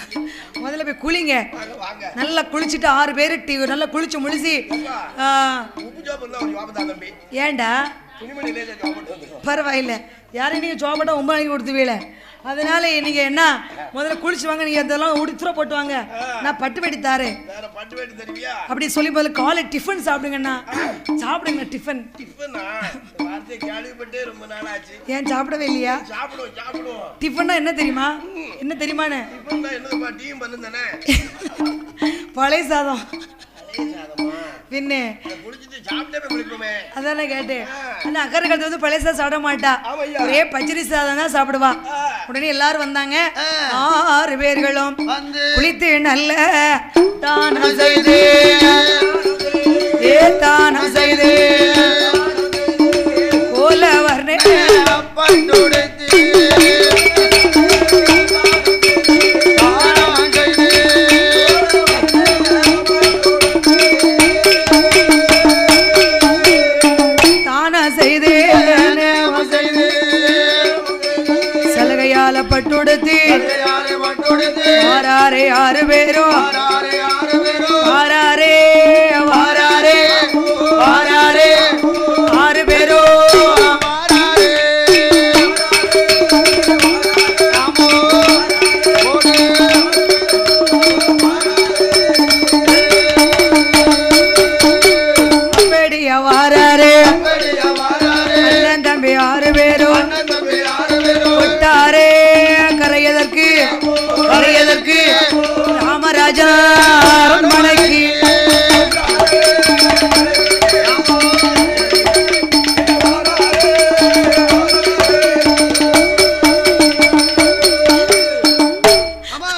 முதல்ல போய் குளிங்க வாங்க வாங்க நல்லா குளிச்சுட்டு ஆறு பேரு டீ நல்லா குளிச்சு முழிச்சு ஆ, உப்பு ஜாப் இருந்தா ஒரு ஜாப் தான் தம்பி ஏன்டா துணிமணி லேசா ஜாப் வந்துடும் பரவாயில்ல யாரையும் நீங்க ஜோபட்டா ஒன்பது மணிக்கு கொடுத்துவீல அதனால நீங்க என்ன முதல்ல குளிச்சு வாங்க நீங்க இதெல்லாம் உடுத்துற போட்டு வாங்க நான் பட்டு வெட்டி தாரேன் வேற பட்டு வேட்டி தருவியா அப்படி சொல்லி முதல்ல காலை டிஃபன் சாப்பிடுங்கண்ணா சாப்பிடுங்க டிஃபன் டிஃபனா இந்த வார்த்தையை கேள்விப்பட்டே ரொம்ப நாள் ஆச்சு ஏன் சாப்பிடவே இல்லையா சாப்பிடுவோம் சாப்பிடுவோம் டிஃபன்னா என்ன தெரியுமா என்ன தெரியுமாண்ணே டிஃபன் தான் என்னதுப்பா டீம் பண்ணு தானே பழைய சாதம் அதே சாதமா பின்னே அதை குளிச்சுட்டு சாப்பிட்டே போய் குளிப்போமே அதானே கேட்டேன் ஆனா அக்கறை கழுத்து வந்து பழைய சாதம் சாப்பிட மாட்டா ஆமையா ஒரே பச்சரி சாதம் தான் சாப்பிடுவா உடனே எல்லாரும் வந்தாங்க ஆறு பேர்களும் வந்து குளித்து நல்ல தானம் செய்து ஏ தானம் செய்து கோல வர்ணே பட்டுடுத்து தானம் செய்து ஆறு பேரும் ஆறாரே ஆறு பேரும் வாராரே வாராரே வாராரே ஆறு பேரும் ஆறாரே ராமோ ஓடு அப்படியா வாராரே அப்படியா வாராரே அண்ணன் தம்பி ஆறு பேரும் அண்ணன் தம்பி ஆறு பேரும் விட்டாரே கரையதற்கு கரையதற்கு ராமராஜா அரண்மனைக்கு அம்மா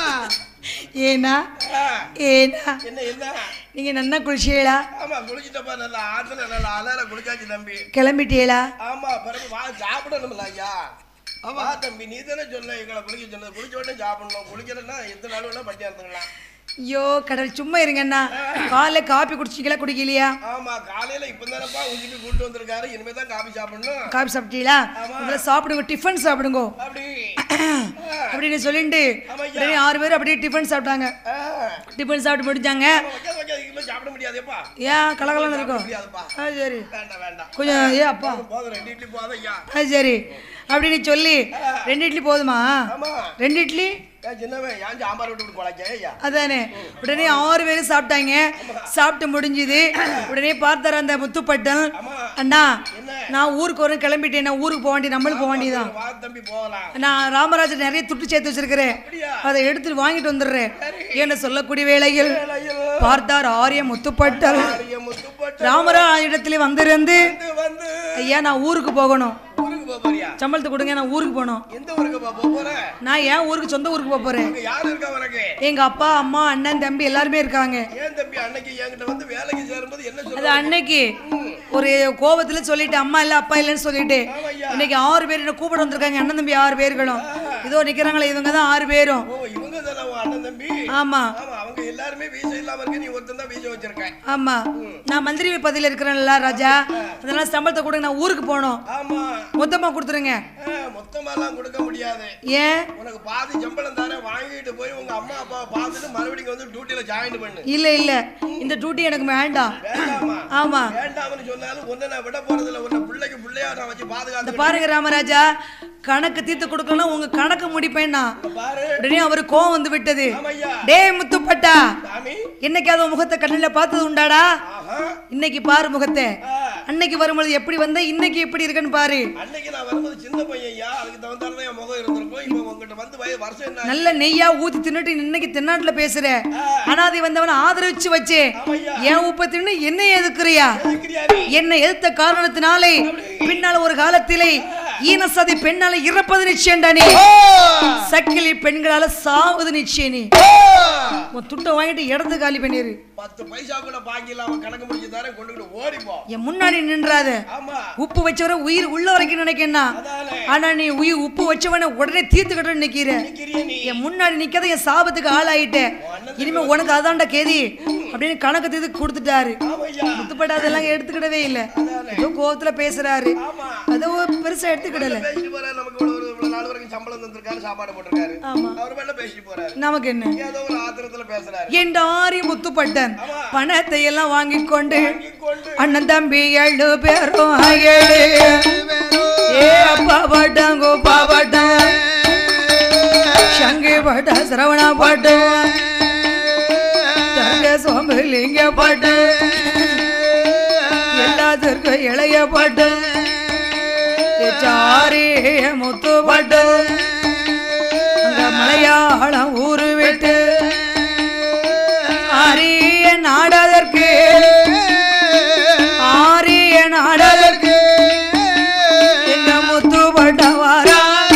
ஏனா ஆ, ஏனா என்ன என்ன நீங்க நன்னா குளிச்சீங்களா ஆமா குளிச்சிட்டப்பா நல்லா ஆத்துல நல்லா அலற குளிச்சாச்சு தம்பி கிளம்பிட்டீங்களா ஆமா பிறகு வா சாப்பிடணும்ல ஐயா வா தம்பி நீ தானே சொன்ன எங்களை குளிக்க சொன்னது குளிச்ச உடனே சாப்பிடணும் குளிக்கிறேன்னா எத்தனை நாள் வேணா பட்டியா இருந்துக்கலாம் ஐயோ கடல் சும்மா இருங்கண்ணா காலைல காப்பி குடிச்சிங்களா குடிக்கலையா ஆமா காலையில இப்ப தானப்பா உஞ்சிட்டு கூட்டு வந்திருக்காரு இனிமே தான் காபி சாப்பிடணும் காபி சாப்பிட்டீங்களா முதல்ல சாப்பிடுங்க டிஃபன் சாப்பிடுங்க அப்படி அப்படின்னு சொல்லிட்டு ஆமாய்யா. உடனே ஆறு பேர் அப்படியே டிஃபன் சாப்பிட்டாங்க ஆ, டிஃபன் சாப்பிட்டு முடிச்சாங்க வைக்காத வைக்காத இதுக்கு சாப்பிட முடியாதேப்பா ஏன் கலகலன்னு இருக்கும் முடியாதுப்பா ஆ சரி வேண்டாம் வேண்டாம் கொஞ்சம் ஏ அப்பா போதும் ரெண்டு இட்லி போதும் ஐயா ஆ சரி அப்படின்னு சொல்லி ரெண்டு இட்லி போதுமா ஆமா ரெண்டு இட்லி ஏன் சின்னவன் ஏன் சாம்பார் விட்டு விட்டு குழச்சே ஐயா அதானே உடனே ஆறு பேரும் சாப்பிட்டாங்க சாப்பிட்டு முடிஞ்சுது உடனே பார்த்தாரு அந்த முத்துப்பட்டன் ஆமா அண்ணா என்ன நான் ஊருக்கு வரேன் கிளம்பிட்டேன் நான் ஊருக்கு போக வேண்டிய நம்மளும் போக வேண்டியதான் வா தம்பி போகலாம் நான் ராமராஜர் நிறைய துட்டு சேர்த்து வச்சிருக்கிறேன் அப்படியா அதை எடுத்துட்டு வாங்கிட்டு வந்துடுறேன் என்ன சொல்லக்கூடிய வேளையில் ஐயோ பார்த்தார் ஆரிய முத்துப்பட்டல் ஆரிய முத்துப்பட்டு ராமராஜ் இடத்துல வந்திருந்து வந்து வந்து ஐயா நான் ஊருக்கு போகணும் ஊருக்கு போக போறியா சம்பளத்தை கொடுங்க நான் ஊருக்கு போகணும் எந்த ஊருக்கு போக போக போற நான் ஏன் ஊருக்கு சொந்த ஊருக்கு போக போறேன் அங்க யாரு இருக்கா உனக்கு எங்க அப்பா அம்மா அண்ணன் தம்பி எல்லாருமே இருக்காங்க ஏன் தம்பி அன்னைக்கு என்கிட்ட வந்து வேலைக்கு சேரும்போது என்ன அது சொல்ல அன்னைக்கு ஒரு கோபத்துல சொல்லிட்டு அம்மா இல்ல அப்பா இல்லைன்னு சொல்லிட்டு ஆமாய்யா. இன்னைக்கு ஆறு பேர் என்ன கூப்பிட வந்திருக்காங்க அண்ணன் தம்பி ஆறு பேர்களும் இதோ நிக்கிறாங்களே இவங்க தான் ஆறு பேரும் ஓ இவங்க தானே உன் அண்ணன் தம்பி ஆமா ஆமா அவங்க எல்லாருமே வீசா இல்லாம இருக்க நீ ஒருத்தன் தான் வீச வச்சிருக்க ஆமா நான் மந்திரி பதவியில இருக்கிறேன்ல ராஜா அதனால சம்பளத்தை கொடுங்க நான் ஊருக்கு போகணும் ஆமா மொத்தமா கொடுத்துருங்க ஆ, மொத்தமாலாம் கொடுக்க முடியாது ஏன் உனக்கு பாதி சம்பளம் தானே வாங்கிட்டு போய் உங்க அம்மா அப்பாவை பார்த்துட்டு மறுபடியும் இங்க வந்து டியூட்டில ஜாயின் பண்ணு இல்ல இல்ல இந்த டியூட்டி எனக்கு வேண்டாம் வேண்டாமா ஆமா வேண்டாம்னு சொன்னாலும் உன்னை நான் விட போறதில்ல உன்னை பிள்ளைக்கு பிள்ளையா நான் வச்சு இந்த பாதுகாத்து பாருங்க ராமராஜா கணக்கு தீர்த்து கொடுக்கணும் உங்க கணக்கு முடிப்பேன்னா பாரு உடனே அவரு கோவம் வந்து விட்டது ஆமையா டேய் முத்துப்பட்டா சாமி என்னைக்காவது உன் முகத்தை கண்ணுல பார்த்தது உண்டாடா ஆஹா இன்னைக்கு பாரு முகத்தை ஆ, அன்னைக்கு வரும்பொழுது எப்படி வந்த இன்னைக்கு எப்படி இருக்குன்னு பாரு அன்னைக்கு நான் வரும்போது சின்ன பையன்யா அதுக்கு தகுந்தாலும் என் முகம் இருந்திருக்கும் இப்போ உங்ககிட்ட வந்து வய வருஷம் என்ன நல்ல நெய்யா ஊத்தி தின்னுட்டு இன்னைக்கு தென்னாட்டுல பேசுற அனாதை வந்தவன ஆதரவிச்சு வச்சு ஆமையா ஏன் உப்ப தின்னு என்ன எதுக்குறியா இருக்கிறியா நீ என்னை எதிர்த்த காரணத்தினாலே பின்னால ஒரு காலத்திலே ஈனசதி பெண்ணால இறப்பது நிச்சயம்டா நீ சக்கிலி பெண்களால சாவது நிச்சயம் நீ உன் துட்டை வாங்கிட்டு இடத்து காலி பண்ணிரு பத்து பைசா கூட பாக்கி இல்லாம கணக்கு முடிச்சு தானே கொண்டுகிட்டு ஓடிப்போம் என் முன்னாடி நின்றாத ஆமா உப்பு வச்சவரை உயிர் உள்ள வரைக்கும் நினைக்கேன்னா அதானே ஆனா நீ உயிர் உப்பு வச்சவன உடனே தீர்த்துக்கிட்டு நிக்கிற நிக்கிறியா நீ என் முன்னாடி நிக்காத என் சாபத்துக்கு ஆளாயிட்ட இனிமே உனக்கு அதான்டா கேதி அப்படின்னு கணக்கு தீர்த்து கொடுத்துட்டாரு ஆமையா முத்துப்பட்ட அதெல்லாம் எடுத்துக்கிடவே இல்ல அதானே ஏதோ கோவத்துல பேசுறாரு ஆமா அதோ பெருசா எடுத்துக்கிடல பேசிட்டு போறாரு நமக்கு இவ்வளவு இவ்வளவு நாள் வரைக்கும் சம்பளம் தந்திருக்காரு சாப்பாடு போட்டிருக்காரு ஆமா அவர் மேல பேசிட்டு போறாரு நமக்கு என்ன ஏதோ ஒரு ஆத்திரத்துல பேசுறாரு என் ஆரி முத்துப்பட்டன் ஆமா. பணத்தை எல்லாம் வாங்கி கொண்டு வாங்கி கொண்டு அண்ணன் தம்பி ஏழு பேரும் ஏழு ஏ அப்பா பட்டம் கோப்பா பட்டம் சங்கு பட்டம் சிரவணா பட்டம் தங்க சோம்பலிங்க பட்டம் எல்லாத்திற்கும் இளைய பட்டம் சாரி முத்து பட்டம் அங்க மலையாளம் ஊரு விட்டு ஆரிய நாடதற்கு ஆரிய நாடதற்கு எங்க முத்து பட்டம் வாரா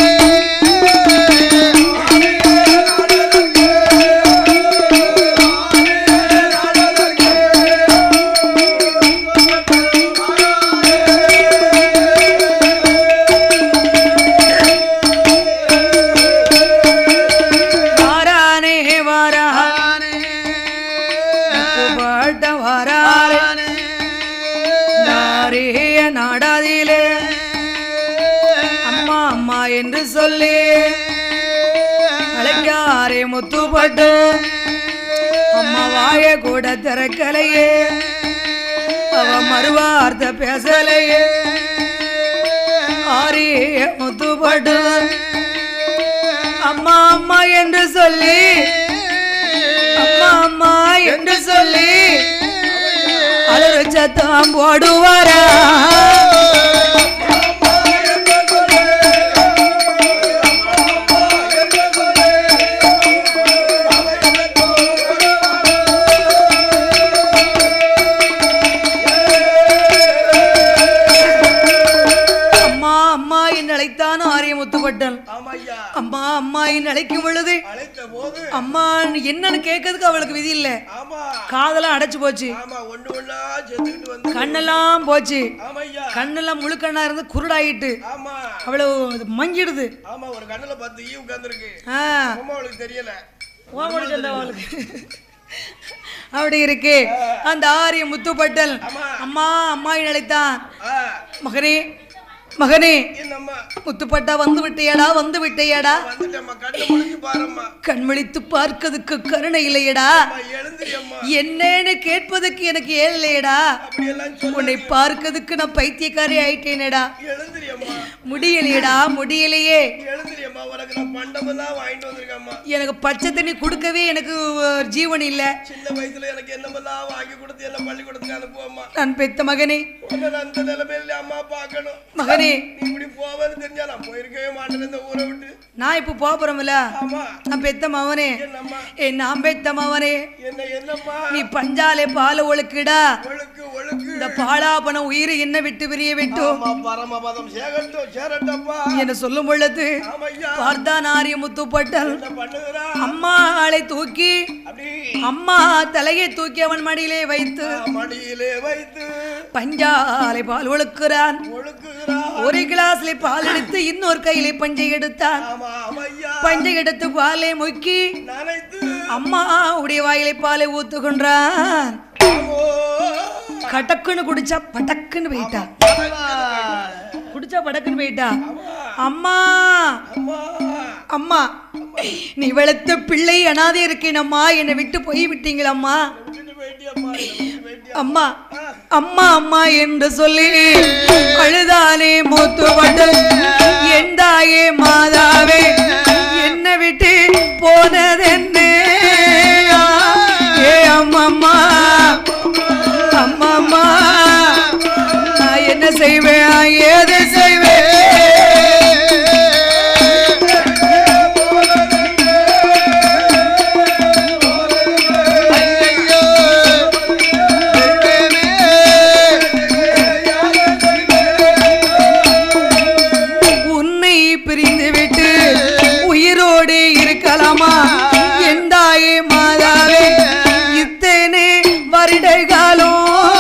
வாரானே வாரா பட்டம் வாராரே நாரிய நாடாதிலே அம்மா அம்மா என்று சொல்லி அழைக்காத ஆரே முத்துப்பட்டு அம்மா வாய கூட திறக்கலையே அவ மறுவார்த்த பேசலையே ஆரே முத்துப்பட்டு அம்மா அம்மா என்று சொல்லி அம்மா அம்மா என்று சொல்லி அலறு சத்தம் போடுவாரா அம்மா அம்மா என்று அழைத்தான் ஆரிய முத்துப்பட்டன் ஆமா ஐயா அம்மா அம்மா என்று அழைக்கும் பொழுது அழைத்த போது அம்மா என்னன்னு கேட்கறதுக்கு அவளுக்கு விதி இல்ல ஆமா காதெல்லாம் அடைச்சு போச்சு ஆமா ஒண்ணு ஒண்ணா செத்துக்கிட்டு வந்து கண்ணெல்லாம் போச்சு ஆமா ஐயா கண்ணெல்லாம் முழுக்கண்ணா இருந்து குருடாயிட்டு ஆமா அவ்வளவு மங்கிடுது ஆமா ஒரு கண்ணுல பத்து ஈ உட்கார்ந்துருக்கு ஆ அம்மா அவளுக்கு தெரியல உன் கூட சேர்ந்த அவளுக்கு அப்படி இருக்கு அந்த ஆரிய முத்துப்பட்டல் ஆமா. அம்மா அம்மா அழைத்தான் ஆ, மகனே மகனே என்னம்மா முத்துப்பட்டா வந்து விட்டையடா வந்து விட்டையடா வந்துட்டேம்மா கண்ணு முடிச்சு பாரும்மா கண் விழித்து பார்க்கறதுக்கு கருணை இல்லையடா அம்மா எழுந்திரியம்மா என்னன்னு கேட்பதுக்கு எனக்கு ஏழையடா அப்படியெல்லாம் சொல்லு உன்னை பார்க்கறதுக்கு நான் பைத்தியக்காரி ஆயிட்டேனேடா எழுந்திரியம்மா முடியலையேடா முடியலையே எழுந்திரியம்மா உனக்கு நான் பண்டமெல்லாம் வாங்கிட்டு வந்திருக்கேம்மா எனக்கு பச்சை தண்ணி கொடுக்கவே எனக்கு அஹ், ஜீவன் இல்ல சின்ன வயசுல எனக்கு என்னமெல்லாம் வாங்கி கொடுத்து என்ன பள்ளிக்கூடத்துக்கு அனுப்புவோம்மா நான் பெத்த மகனே உன்னை நான் அந்த நிலைமையில அம்மா பார்க்கணும் மகனே நீ இப்படி போவேன்னு தெரிஞ்சா நான் போயிருக்கவே மாட்டேன் இந்த ஊரை விட்டு நான் இப்ப போறோம்ல ஆமா நான் பெத்த மவனே என்னம்மா ஏ நான் பெத்த மவனே என்ன என்னம்மா நீ பஞ்சாலே பால ஒழுக்குடா ஒழுக்கு ஒழுக்கு இந்த பாலாபன உயிர் என்ன விட்டு பிரிய விட்டும் ஆமா பரமபதம் சேகட்டும் சேரட்டப்பா என்று சொல்லும் பொழுது ஆமையா பார்த்தான் ஆரிய முத்துப்பட்டல் என்ன பண்ணுகிறா அம்மா ஆளை தூக்கி அப்படி அம்மா தலையை தூக்கி அவன் மடியிலே வைத்து மடியிலே வைத்து பஞ்சாலை பால் ஒழுக்குறான் ஒழுக்குகிறா ஒரு கிளாஸ்ல பால் எடுத்து இன்னொரு கையிலே பஞ்சை எடுத்தான் ஆமா ஆமையா பஞ்சை எடுத்து பாலை முக்கி நனைத்து அம்மா உடைய வாயிலை பாலை ஊத்துகின்றான் ஆமோ. கடக்குன்னு குடிச்சா படக்குன்னு போயிட்டா குடிச்சா படக்குன்னு போயிட்டா அம்மா அம்மா அம்மா நீ வளர்த்த பிள்ளை அனாதை இருக்கேனம்மா என்னை விட்டு போய் விட்டீங்களம்மா விட்டுட்டு போயிட்டியம்மா என்னை விட்டுட்டு போயிட்டியா அம்மா அம்மா அம்மா என்று சொல்லி அழுதானே மூத்துவடு என் தாயே மாதாவே என்னை விட்டு போனதென்ன ஏ அம்மம்மா அம்மம்மா நான் என்ன செய்வேன் ஏது செய்வேன் உன்னை பிரிந்து விட்டு உயிரோடு இருக்கலாமா என் தாயே மாதாவே இத்தனை வருடகாலம்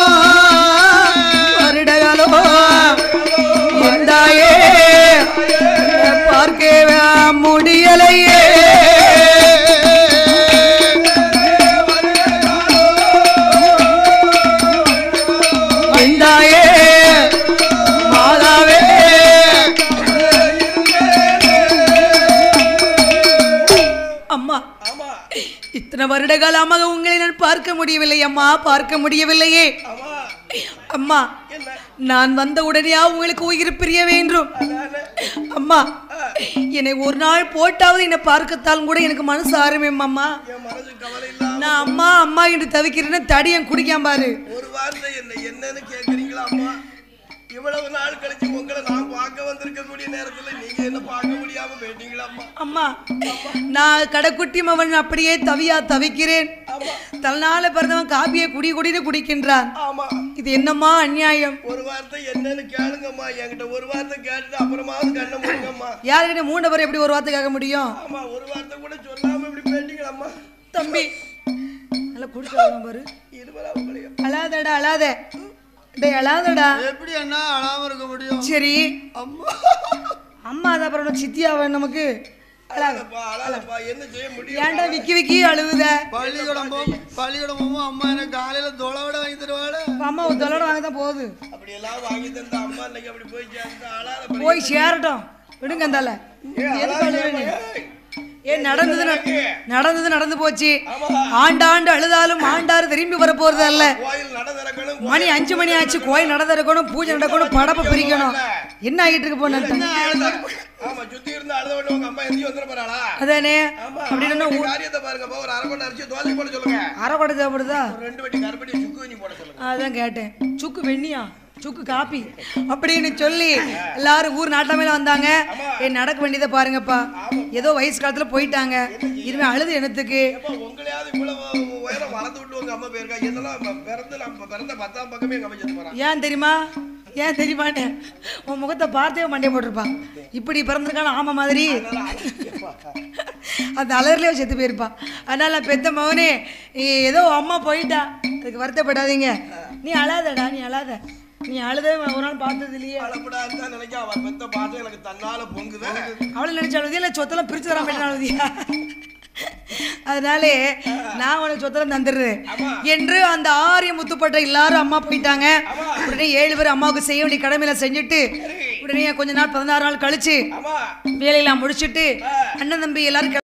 வருடகாலம் என் தாயே பார்க்கவே முடியலையே என் தாயே மாதாவே அம்மா ஆமா இத்தனை வருட காலமாக உங்களை நான் பார்க்க முடியவில்லை அம்மா பார்க்க முடியவில்லையே ஆமா அம்மா என்ன நான் வந்த உடனே உங்களுக்கு உயிர் பிரிய வேண்டும் அதானே அம்மா என்னை ஒரு நாள் போட்டாவது என்னை பார்க்கத்தாலும் கூட எனக்கு மனசு ஆரம்பியும் அம்மா என் மனசு கவலை இல்லாம நான் அம்மா அம்மா என்று தவிக்கிறேன்னு தடியன் குடிக்காம பாரு ஒரு வார்த்தை என்ன என்னன்னு கேக்குறீங்களா அம்மா இவ்வளவு நாள் கழிச்சு உங்களை நான் பார்க்க வந்திருக்கக்கூடிய நேரத்துல நீங்க என்ன பார்க்க முடியாம போயிட்டீங்களா அம்மா அம்மா நான் கடைக்குட்டி மவன் அப்படியே தவியா தவிக்கிறேன் ஆமா தன்னால பிறந்தவன் காப்பியை குடி குடின்னு குடிக்கின்றான் ஆமா இது என்னம்மா அநியாயம் ஒரு வார்த்தை என்னன்னு கேளுங்கம்மா என்கிட்ட ஒரு வார்த்தை கேட்டுட்டு அப்புறமாவது கண்ணை மூடுங்கம்மா யாருக்கிட்ட மூணு நபர் எப்படி ஒரு வார்த்தை கேட்க முடியும் ஆமா ஒரு வார்த்தை கூட சொல்லாம இப்படி போயிட்டீங்களம்மா தம்பி நல்லா குடிச்சு பாரு இருபதா உங்களையும் அழாதடா அழாத டேய் அழாதடா எப்படி அண்ணா அழாம இருக்க முடியும் சரி அம்மா அம்மா அது அப்புறம் சித்தியாவ நமக்கு அழாதப்பா அழாதப்பா என்ன செய்ய முடியும் ஏன்டா விக்கி விக்கி அழுவுத பள்ளிக்கூடம் போ பள்ளிக்கூடம் போகும்போது அம்மா எனக்கு காலையில தொலைவிட வாங்கி தருவாள் இப்ப அம்மா ஒரு தொலோட வாங்க தான் போகுது அப்படி எல்லாம் வாங்கி தந்த அம்மா இன்னைக்கு அப்படி போய் சேர்ந்து அழாத போய் சேரட்டும் விடுங்க அந்தால ஏய், எதுக்கு அழாதீங்க, அழுவுற நீ? ஏய். ஏன் நடந்தது நட- நடந்தது நடந்து போச்சு ஆமா. ஆண்டாண்டு அழுதாலும் ஆண்டாறு திரும்பி வர போறது அல்ல கோயில் நட திறக்கணும் மணி அஞ்சு மணி ஆச்சு கோயில் நட திறக்கணும் பூஜை நடக்கணும் படப்பை பிரிக்கணும் என்ன ஆகிட்டு இருக்கு போன ஆமா சுத்தி இருந்து அழுத விட்டு உங்க அம்மா எந்திரிச்சு வந்துட போறாளா அதானே ஆமா அப்படின்னு ஆமா, காரியத்தை பாருங்க போ, ஒரு அரை கொண்டு அரிசி தோசை போட சொல்லுங்க அரைக்கொடை தேவைப்படுதா ஒரு ரெண்டு வட்டி கருப்பட்டி சுக்கு வெண்ணி போட சொல்லுங்க அதான் கேட்டேன் சுக்கு வெண்ணியா சுக்கு காப்பி அப்படின்னு சொல்லி எல்லாரும் ஊர் நாட்டாமையில வந்தாங்க ஏன் நடக்க வேண்டியதை பாருங்கப்பா ஏதோ வயசு காலத்துல போயிட்டாங்க இனிமே அழுது என்னத்துக்கு எப்ப உங்களையாவது இவ்வளவு உயரம் வளர்ந்து விட்டு உங்க அம்மா போயிருக்கா இதெல்லாம் ம- பிறந்து நம்ம பிறந்த பத்தாம் பக்கமே எங்க அம்மா செத்து போறான் ஏன் தெரியுமா ஏன் தெரியுமாட்டே உன் முகத்தை பார்த்தே மண்டே போட்டிருப்பான் இப்படி பிறந்திருக்கான ஆமா மாதிரி அந்த அலர்லயே செத்து போயிருப்பான் அதனால பெத்த மகனே நீ ஏதோ உன் அம்மா போயிட்டா அதுக்கு வருத்தப்படாதீங்க நீ அழாதடா நீ அழாத நீ அழுதே ஒரு நாள் பார்த்தது இல்லையே அழப்படாதுன்னு தான் நினைக்க அவ பெத்த பாசம் எனக்கு தன்னால பொங்குது அவளை நினைச்ச அழுதியா இல்லை சொத்தெல்லாம் பிரிச்சு தராம போயிட்டு அழுதியா அதனாலே நான் உனக்கு சொத்தெல்லாம் தந்துடுறேன் என்று அந்த ஆரிய முத்துப்பட்ட எல்லாரும் அம்மா போயிட்டாங்க உடனே ஏழு பேர் அம்மாவுக்கு செய்ய வேண்டிய கடமையில செஞ்சுட்டு உடனே கொஞ்ச நாள் பதினாறு நாள் கழிச்சு ஆமா வேலையெல்லாம் முடிச்சிட்டு அண்ணன் தம்பி எல்லாரும்